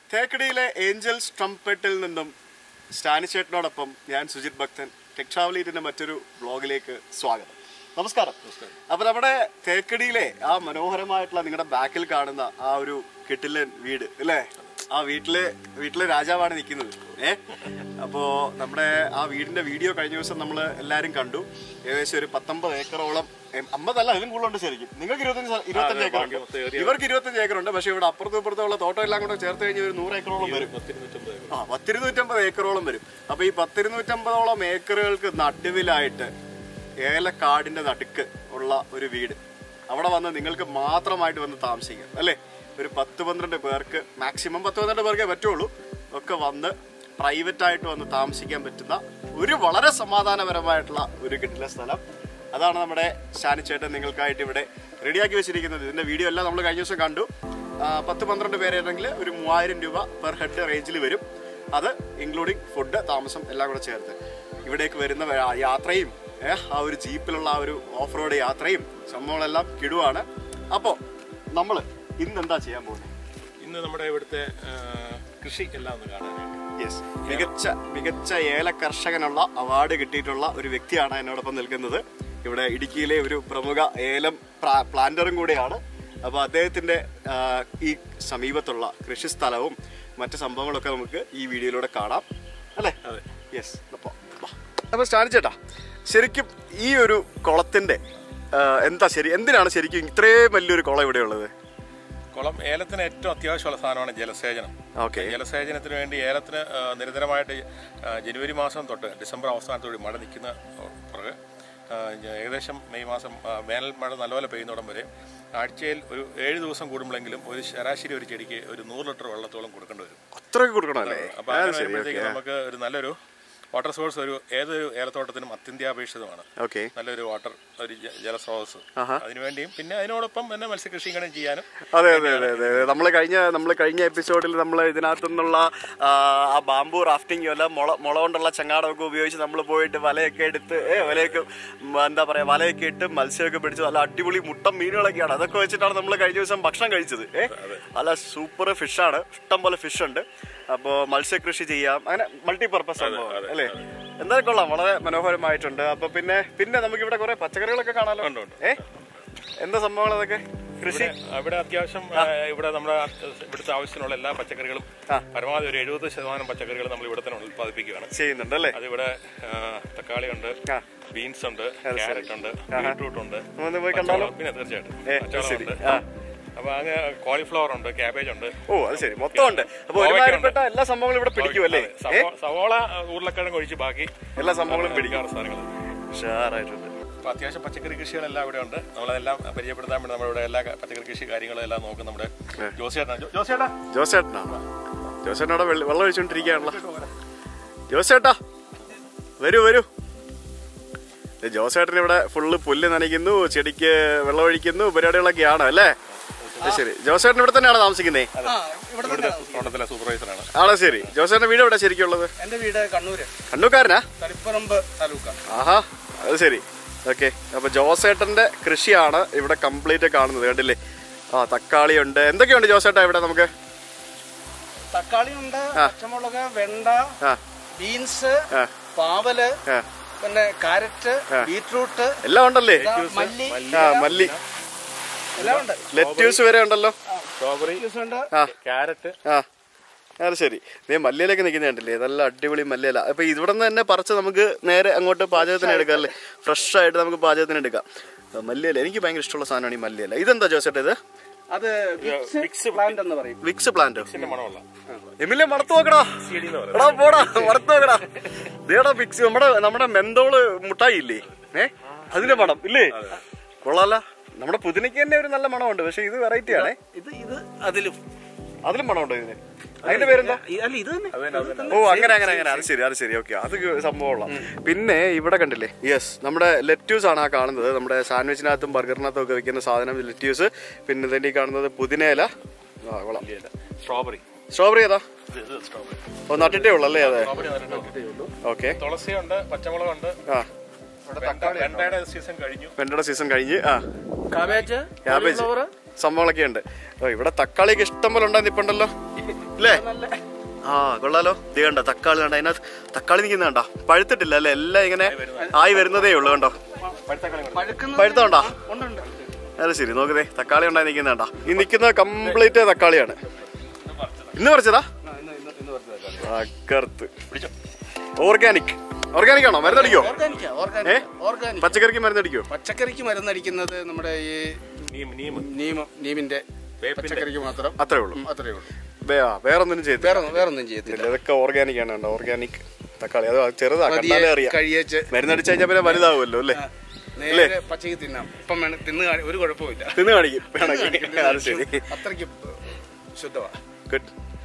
തേക്കടിയിലെ Angeles ട്രംപെട്ടിൽ നിന്നും സ്റ്റാനിച്ചേട്ടനോടൊപ്പം ഞാൻ സുജിത് ഭക്തൻ ടെക് ട്രാവലീറ്റിന്റെ മറ്റൊരു ബ്ലോഗിലേക്ക് സ്വാഗതം നമസ്കാരം അപ്പൊ നമ്മുടെ തേക്കടിയിലെ ആ മനോഹരമായിട്ടുള്ള നിങ്ങളുടെ ബാക്കിൽ കാണുന്ന ആ ഒരു കെട്ടില്ലൻ വീട് അല്ലേ ആ വീട്ടിലെ വീട്ടിലെ രാജാവാണ് നിൽക്കുന്നത് ഏ അപ്പോ നമ്മുടെ ആ വീടിന്റെ വീഡിയോ കഴിഞ്ഞ ദിവസം നമ്മൾ എല്ലാരും കണ്ടു ഏകദേശം ഒരു പത്തൊമ്പത് ഏക്കറോളം എം, അമ്പതല്ല അതിലും കൂടുതലുണ്ട് ശരിക്കും നിങ്ങൾക്ക് ഇരുപത്തഞ്ച് സ്ഥ- ഇരുപത്തഞ്ച് ഏക്കറുണ്ട് ഇവർക്ക് ഇരുപത്തഞ്ച് ഏക്കറുണ്ട് പക്ഷെ ഇവിടെ അപ്പുറത്തും ഇപ്പുറത്തും ഉള്ള തോട്ടം എല്ലാം കൂടെ ചേർത്ത് കഴിഞ്ഞാൽ ഒരു നൂറ് ഏക്കറോളം വരും ആ പത്തിരുന്നൂറ്റമ്പത് ഏക്കറോളം വരും അപ്പൊ ഈ പത്തിരുന്നൂറ്റമ്പതോളം ഏക്കറുകൾക്ക് നടുവിലായിട്ട് ഏലക്കാടിന്റെ നടുക്ക് ഉള്ള ഒരു വീട് അവിടെ വന്ന് നിങ്ങൾക്ക് മാത്രമായിട്ട് വന്ന് താമസിക്കാം അല്ലേ ഒരു പത്ത് പന്ത്രണ്ട് പേർക്ക് മാക്സിമം പത്ത് പന്ത്രണ്ട് പേർക്കേ പറ്റുള്ളൂ ഒക്കെ വന്ന് പ്രൈവറ്റ് ആയിട്ട് വന്ന് താമസിക്കാൻ പറ്റുന്ന ഒരു വളരെ സമാധാനപരമായിട്ടുള്ള ഒരു കിട്ടില്ല സ്ഥലം അതാണ് നമ്മുടെ ഷാനിച്ചേട്ടൻ നിങ്ങൾക്കായിട്ട് ഇവിടെ റെഡിയാക്കി വെച്ചിരിക്കുന്നത് ഇതിന്റെ വീഡിയോ എല്ലാം നമ്മൾ കഴിഞ്ഞ ദിവസം കണ്ടു ആ, പത്ത് പന്ത്രണ്ട് പേരാണെങ്കിൽ ഒരു മൂവായിരം രൂപ പെർ ഹെഡ് റേഞ്ചിൽ വരും അത് ഇൻക്ലൂഡിങ് ഫുഡ് താമസം എല്ലാം കൂടെ ചേർത്ത് ഇവിടേക്ക് വരുന്ന വ- ആ യാത്രയും ഏ, ആ ഒരു ജീപ്പിലുള്ള ആ ഒരു ഓഫ് റോഡ് യാത്രയും സംഭവങ്ങളെല്ലാം കിടുവാണ് അപ്പോൾ നമ്മൾ ഇന്ന് എന്താ ചെയ്യാൻ പോകുന്നത് ഇന്ന് നമ്മുടെ ഇവിടുത്തെ ആ, കൃഷി എല്ലാം ഒന്ന് കാണാനായിട്ട് യെസ് മികച്ച മികച്ച ഏല കർഷകനുള്ള അവാർഡ് കിട്ടിയിട്ടുള്ള ഒരു വ്യക്തിയാണ് എന്നോടൊപ്പം നിൽക്കുന്നത് ഇവിടെ ഇടുക്കിയിലെ ഒരു പ്രമുഖ ഏലം പ്ലാ- പ്ലാന്ററും കൂടെയാണ് അപ്പോൾ അദ്ദേഹത്തിന്റെ ആ, ഈ സമീപത്തുള്ള കൃഷിസ്ഥലവും മറ്റ് സംഭവങ്ങളൊക്കെ നമുക്ക് ഈ വീഡിയോയിലൂടെ കാണാം അല്ലേ അതെ. യെസ് അപ്പോൾ അപ്പോൾ സ്റ്റാനിച്ചേട്ടാ ശരിക്കും ഈ ഒരു കുളത്തിന്റെ ആ, എന്താ ശരി എന്തിനാണ് ശരിക്കും ഇത്രയും വലിയൊരു കുളം ഇവിടെ ഉള്ളത് കുളം ഏലത്തിന് ഏറ്റവും അത്യാവശ്യമുള്ള സാധനമാണ് ജലസേചനം ഓക്കെ ജലസേചനത്തിന് വേണ്ടി ഏലത്തിന് ആ, നിരന്തരമായിട്ട് ആ, ജനുവരി മാസം തൊട്ട് ഡിസംബർ അവസാനത്തോടെ മഴ നിൽക്കുന്ന പുറകെ ആ, ഏകദേശം മെയ് മാസം ആ, വേനൽ മഴ നല്ലപോലെ പെയ്യുന്നിടം വരെ ആഴ്ചയിൽ ഒരു ഏഴ് ദിവസം കൂടുമ്പോഴെങ്കിലും ഒരു ശരാശരി ഒരു ചെടിക്ക് ഒരു നൂറ് ലിറ്റർ വെള്ളത്തോളം കൊടുക്കേണ്ടി വരും അത്രയൊക്കെ കൊടുക്കണമല്ലേ അപ്പോൾ അങ്ങനെ വരുമ്പോഴത്തേക്ക് നമുക്ക് ഒരു നല്ലൊരു വാട്ടർ സോഴ്സ് ഒരു ഏതൊരു ഏലത്തോട്ടത്തിനും അത്യന്താപേക്ഷിതമാണ് ഓക്കെ നല്ലൊരു വാട്ടർ ഒരു ജ- ജലസ്രോതസ് അതിനുവേണ്ടിയും പിന്നെ അതിനോടൊപ്പം തന്നെ മത്സ്യകൃഷി ഇങ്ങനെ ചെയ്യാനും അതെ അതെ അതെ അതെ നമ്മൾ കഴിഞ്ഞ നമ്മൾ കഴിഞ്ഞ എപ്പിസോഡിൽ നമ്മൾ ഇതിനകത്തു നിന്നുള്ള ആ, ആ ബാംബു റാഫ്റ്റിംഗ് അല്ല മുള മുള കൊണ്ടുള്ള ചങ്ങാടമൊക്കെ ഉപയോഗിച്ച് നമ്മൾ പോയിട്ട് വലയൊക്കെ എടുത്ത് ഏ വലയൊക്കെ ഉം, എന്താ പറയാ വലയൊക്കെ ഇട്ട് മത്സ്യമൊക്കെ പിടിച്ച് നല്ല അടിപൊളി മുട്ടം മീനുകളൊക്കെയാണ് അതൊക്കെ വെച്ചിട്ടാണ് നമ്മൾ കഴിഞ്ഞ ദിവസം ഭക്ഷണം കഴിച്ചത് ഏ നല്ല സൂപ്പർ ഫിഷാണ് ഇഷ്ടം പോലെ ഫിഷ് ഉണ്ട് അപ്പോൾ മത്സ്യകൃഷി ചെയ്യാം അങ്ങനെ മൾട്ടി പർപ്പസ് സംഭവം അല്ലേ എന്തായാലും കൊള്ളാം വളരെ മനോഹരമായിട്ടുണ്ട് അപ്പൊ പിന്നെ പിന്നെ നമുക്ക് ഇവിടെ കുറെ പച്ചക്കറികളൊക്കെ കാണാലോ ഉണ്ട്, ഉണ്ട്. ഏ എന്താ സംഭവങ്ങൾ അതൊക്കെ കൃഷി ഇവിടെ അത്യാവശ്യം ആ, ഇവിടെ നമ്മുടെ ഇവിടുത്തെ ആവശ്യത്തിനുള്ള എല്ലാ പച്ചക്കറികളും പരമാവധി ഒരു എഴുപത് ശതമാനം പച്ചക്കറികൾ നമ്മൾ ഇവിടെ തന്നെ ഉൽപ്പാദിപ്പിക്കുകയാണ് ചെയ്യുന്നുണ്ട് അല്ലേ അതിവിടെ ആ, തക്കാളി ഉണ്ട് ആ. ബീൻസ് ഉണ്ട് ക്യാരറ്റ് ഉണ്ട് ബീട്രൂട്ട് ഉണ്ട് ഒന്ന് പോയി കണ്ടാലോ പച്ചമുളക് പിന്നെ തീർച്ചയായിട്ടും ഏ, പച്ചമുളക് ശരി. ഉണ്ട് ആ. അപ്പൊ അങ്ങനെ കോളിഫ്ലവർ ഉണ്ട് ക്യാബേജ് ഉണ്ട് ഓ അത് ശരി മൊത്തം ഉണ്ട് അപ്പൊ ഒരുമാതിരിപ്പെട്ട എല്ലാ സംഭവങ്ങളും ഇവിടെ പിടിക്കും അല്ലേ അതെ. സവോ- സവോള ഉരുളക്കിഴങ്ങ് ഒഴിച്ച് ബാക്കി എല്ലാ സംഭവങ്ങളും പിടിക്കും പിടിക്കാറ് സാധനങ്ങൾ ഉഷാറായിട്ടുണ്ട് അപ്പൊ അത്യാവശ്യം പച്ചക്കറി കൃഷികളെല്ലാം ഇവിടെ ഉണ്ട് നമ്മളതെല്ലാം പരിചയപ്പെടുത്താൻ വേണ്ടി നമ്മളിവിടെ എല്ലാ പച്ചക്കറി കൃഷി കാര്യങ്ങളും എല്ലാം നോക്കും നമ്മുടെ ജോസിയേട്ടൻ ജോസിയേട്ടാ ജോസേട്ടനാണ് ജോസേട്ടൻ അവിടെ വെള്ള- വെള്ളം ഒഴിച്ചോണ്ടിരിക്കുകയാണല്ലോ ജോസേട്ടാ വരൂ വരൂ ദേ ജോസേട്ടൻ ഇവിടെ ഫുള്ള് പുല്ല് നനയ്ക്കുന്നു ചെടിക്ക് വെള്ളം ഒഴിക്കുന്നു പരിപാടികളൊക്കെയാണ് അല്ലേ അത് ശരി ജോസേട്ടൻ ഇവിടെ തന്നെയാണ് താമസിക്കുന്നേ ഇവിടുത്തെ തോട്ടത്തിലെ സൂപ്പർവൈസറാണ് ആണോ ശരി ജോസേട്ടന്റെ വീട് എവിടെ ശരിക്കും ഉള്ളത് എന്റെ വീട് കണ്ണൂര് കണ്ണൂക്കാരനാ തളിപ്പറമ്പ് താലൂക്ക ആഹാ അത് ശരി ഓക്കെ അപ്പൊ ജോസേട്ടന്റെ കൃഷിയാണ് ഇവിടെ കംപ്ലീറ്റ് കാണുന്നത് കണ്ടില്ലേ ആ തക്കാളി ഉണ്ട് എന്തൊക്കെയുണ്ട് ജോസേട്ടാ ഇവിടെ നമുക്ക് തക്കാളി ഉണ്ട് പച്ചമുളക് വെണ്ട ആ ബീൻസ് ആ. പാവല് ആ. പിന്നെ കാരറ്റ് ബീട്രൂട്ട് എല്ലാം ഉണ്ടല്ലേ ഇതാ മല്ലി ആ മല്ലി എല്ലാം ഉണ്ട് ലെറ്റ്യൂസ് വരെ ഉണ്ടല്ലോ സ്ട്രോബെറി ജ്യൂസ് ഉണ്ട് ആ ക്യാരറ്റ് ആ അത് ശരി നീ മല്ലിയിലൊക്കെ നിൽക്കുന്ന കണ്ടില്ലേ നല്ല അടിപൊളി മല്ലിയില അപ്പൊ ഇവിടെ നിന്ന് തന്നെ പറിച്ച് നമുക്ക് നേരെ അങ്ങോട്ട് പാചകത്തിന് എടുക്കാം അല്ലേ ഫ്രഷ് ആയിട്ട് നമുക്ക് പാചകത്തിന് എടുക്കാം ആ, മല്ലിയില എനിക്ക് ഭയങ്കര ഇഷ്ടമുള്ള സാധനമാണ് ഈ മല്ലിയില ഇതെന്താ ജോസേട്ടാ ഇത് അത് വിക്സ് പ്ലാന്റ് എന്ന് പറയും വിക്സ് പ്ലാന്റ് മണമുള്ള എമിലെ മണത്ത് നോക്കടാ ചെടി എന്ന് പറയുന്നത് എടാ പോടാ മണത്ത് നോക്കടാ ദേടാ ഫിക്സ് നമ്മുടെ നമ്മുടെ മെന്തോള് മുട്ടായി ഇല്ലേ ഏ അതിന്റെ മണം ഇല്ലേ കൊള്ളാല നമ്മുടെ പുതിനയ്ക്ക് തന്നെ ഒരു നല്ല മണമുണ്ട് പക്ഷെ ഇത് വെറൈറ്റി ആണേ ഇത് ഇത് അതിലും അതിലും മണമുണ്ടോ ഇതിന് അതിന്റെ പേരെന്താ ഈ- അല്ല ഇത് തന്നെ അത് തന്നെ അത് തന്നെ ഓ അങ്ങനെ അങ്ങനെ അങ്ങനെ അത് ശരി അത് ശരി ഓക്കെ അത് സംഭവമുള്ള പിന്നെ ഇവിടെ കണ്ടില്ലേ യെസ് നമ്മുടെ ലെറ്റ്യൂസ് ആണ് ആ കാണുന്നത് നമ്മുടെ സാൻഡ്വിച്ചിനകത്തും ബർഗറിനകത്തും ഒക്കെ വെക്കുന്ന സാധനം ലെറ്റ്യൂസ് പിന്നെ ഇതിന്റെ ഈ കാണുന്നത് പുതിനയില ആ കൊള്ളാം സ്ട്രോബെറി സ്ട്രോബെറി ഏതാ ഇത് സ്ട്രോബെറി ഓ നട്ടിട്ടേ ഉള്ളൂ അല്ലേ അതെ സ്ട്രോബെറി നട്ടിട്ടേ ഉള്ളൂ ഓക്കെ തുളസിയുണ്ട് പച്ചമുളകുണ്ട് ആ വെണ്ട- വെണ്ടയുടെ സീസൺ കഴിഞ്ഞു വെണ്ടയുടെ സീസൺ കഴിഞ്ഞ് ആ കാബേജ് ക്യാബേജ് സംഭവങ്ങളൊക്കെ ഉണ്ട് ഓ ഇവിടെ തക്കാളിയൊക്കെ ഇഷ്ടം പോലെ ഉണ്ടായി നിപ്പുണ്ടല്ലോ ഇല്ലേ ആ കൊള്ളാലോ ഇത് കണ്ടോ തക്കാളി കണ്ട അതിനകത്ത് തക്കാളി നിൽക്കുന്ന കണ്ടോ പഴുത്തിട്ടില്ല അല്ലേ എല്ലാം ഇങ്ങനെ ആയി വരുന്നതേ ഉള്ളൂ കണ്ടോ പഴുക്കുന്ന പഴുത്തോണ്ടോ ഉണ്ടുണ്ട് അത് ശരി നോക്കുന്നേ തക്കാളി ഉണ്ടായി നിൽക്കുന്ന കണ്ടോ ഈ നിൽക്കുന്ന കംപ്ലീറ്റ് തക്കാളിയാണ് ഇന്ന് പറിച്ചതാ ആ, ഇന്ന് ഇന്ന് ഇന്ന് പറിച്ചതാ. അക്കർത്ത് ഓർഗാനിക് ഓർഗാനിക് ആണോ മരുന്നടിക്കോ ഓർഗാനിക്കാ, ഏ? Organic, organic. പച്ചക്കറിക്ക് മരുന്നടിക്കോ പച്ചക്കറിക്ക് മരുന്നടിക്കുന്നത് നമ്മുടെ ഈ നീം നീം നീമ നീമിന്റെ വേപ്പിന്റെ. പച്ചക്കറിക്ക് മാത്രം അത്രേ ഉള്ളൂ ഉം, അത്രേ ഉള്ളൂ വേ- ആ, വേറൊന്നിനും ചെയ്തില്ല വേറെ വേറൊന്നും ചെയ്യത്തില്ല ഇതൊക്കെ ഓർഗാനിക് ആണ് കണ്ടോ ഓർഗാനിക് തക്കാളി അത് ചെറുതാ പതിയെ കണ്ടാലേ അറിയാം കഴിയേച്ച് മരുന്നടിച്ച് കഴിഞ്ഞാൽ പിന്നെ വലുതാവുമല്ലോ അല്ലേ നേരെ പച്ചക്ക് തിന്നാം ഇപ്പം വേണം തിന്ന് കാണി- ഒരു കുഴപ്പമില്ല തിന്ന് കാണിക്കും വേണമെങ്കിൽ അത് ശരി അത്രയ്ക്ക് ശുദ്ധമാണ് ഗുഡ്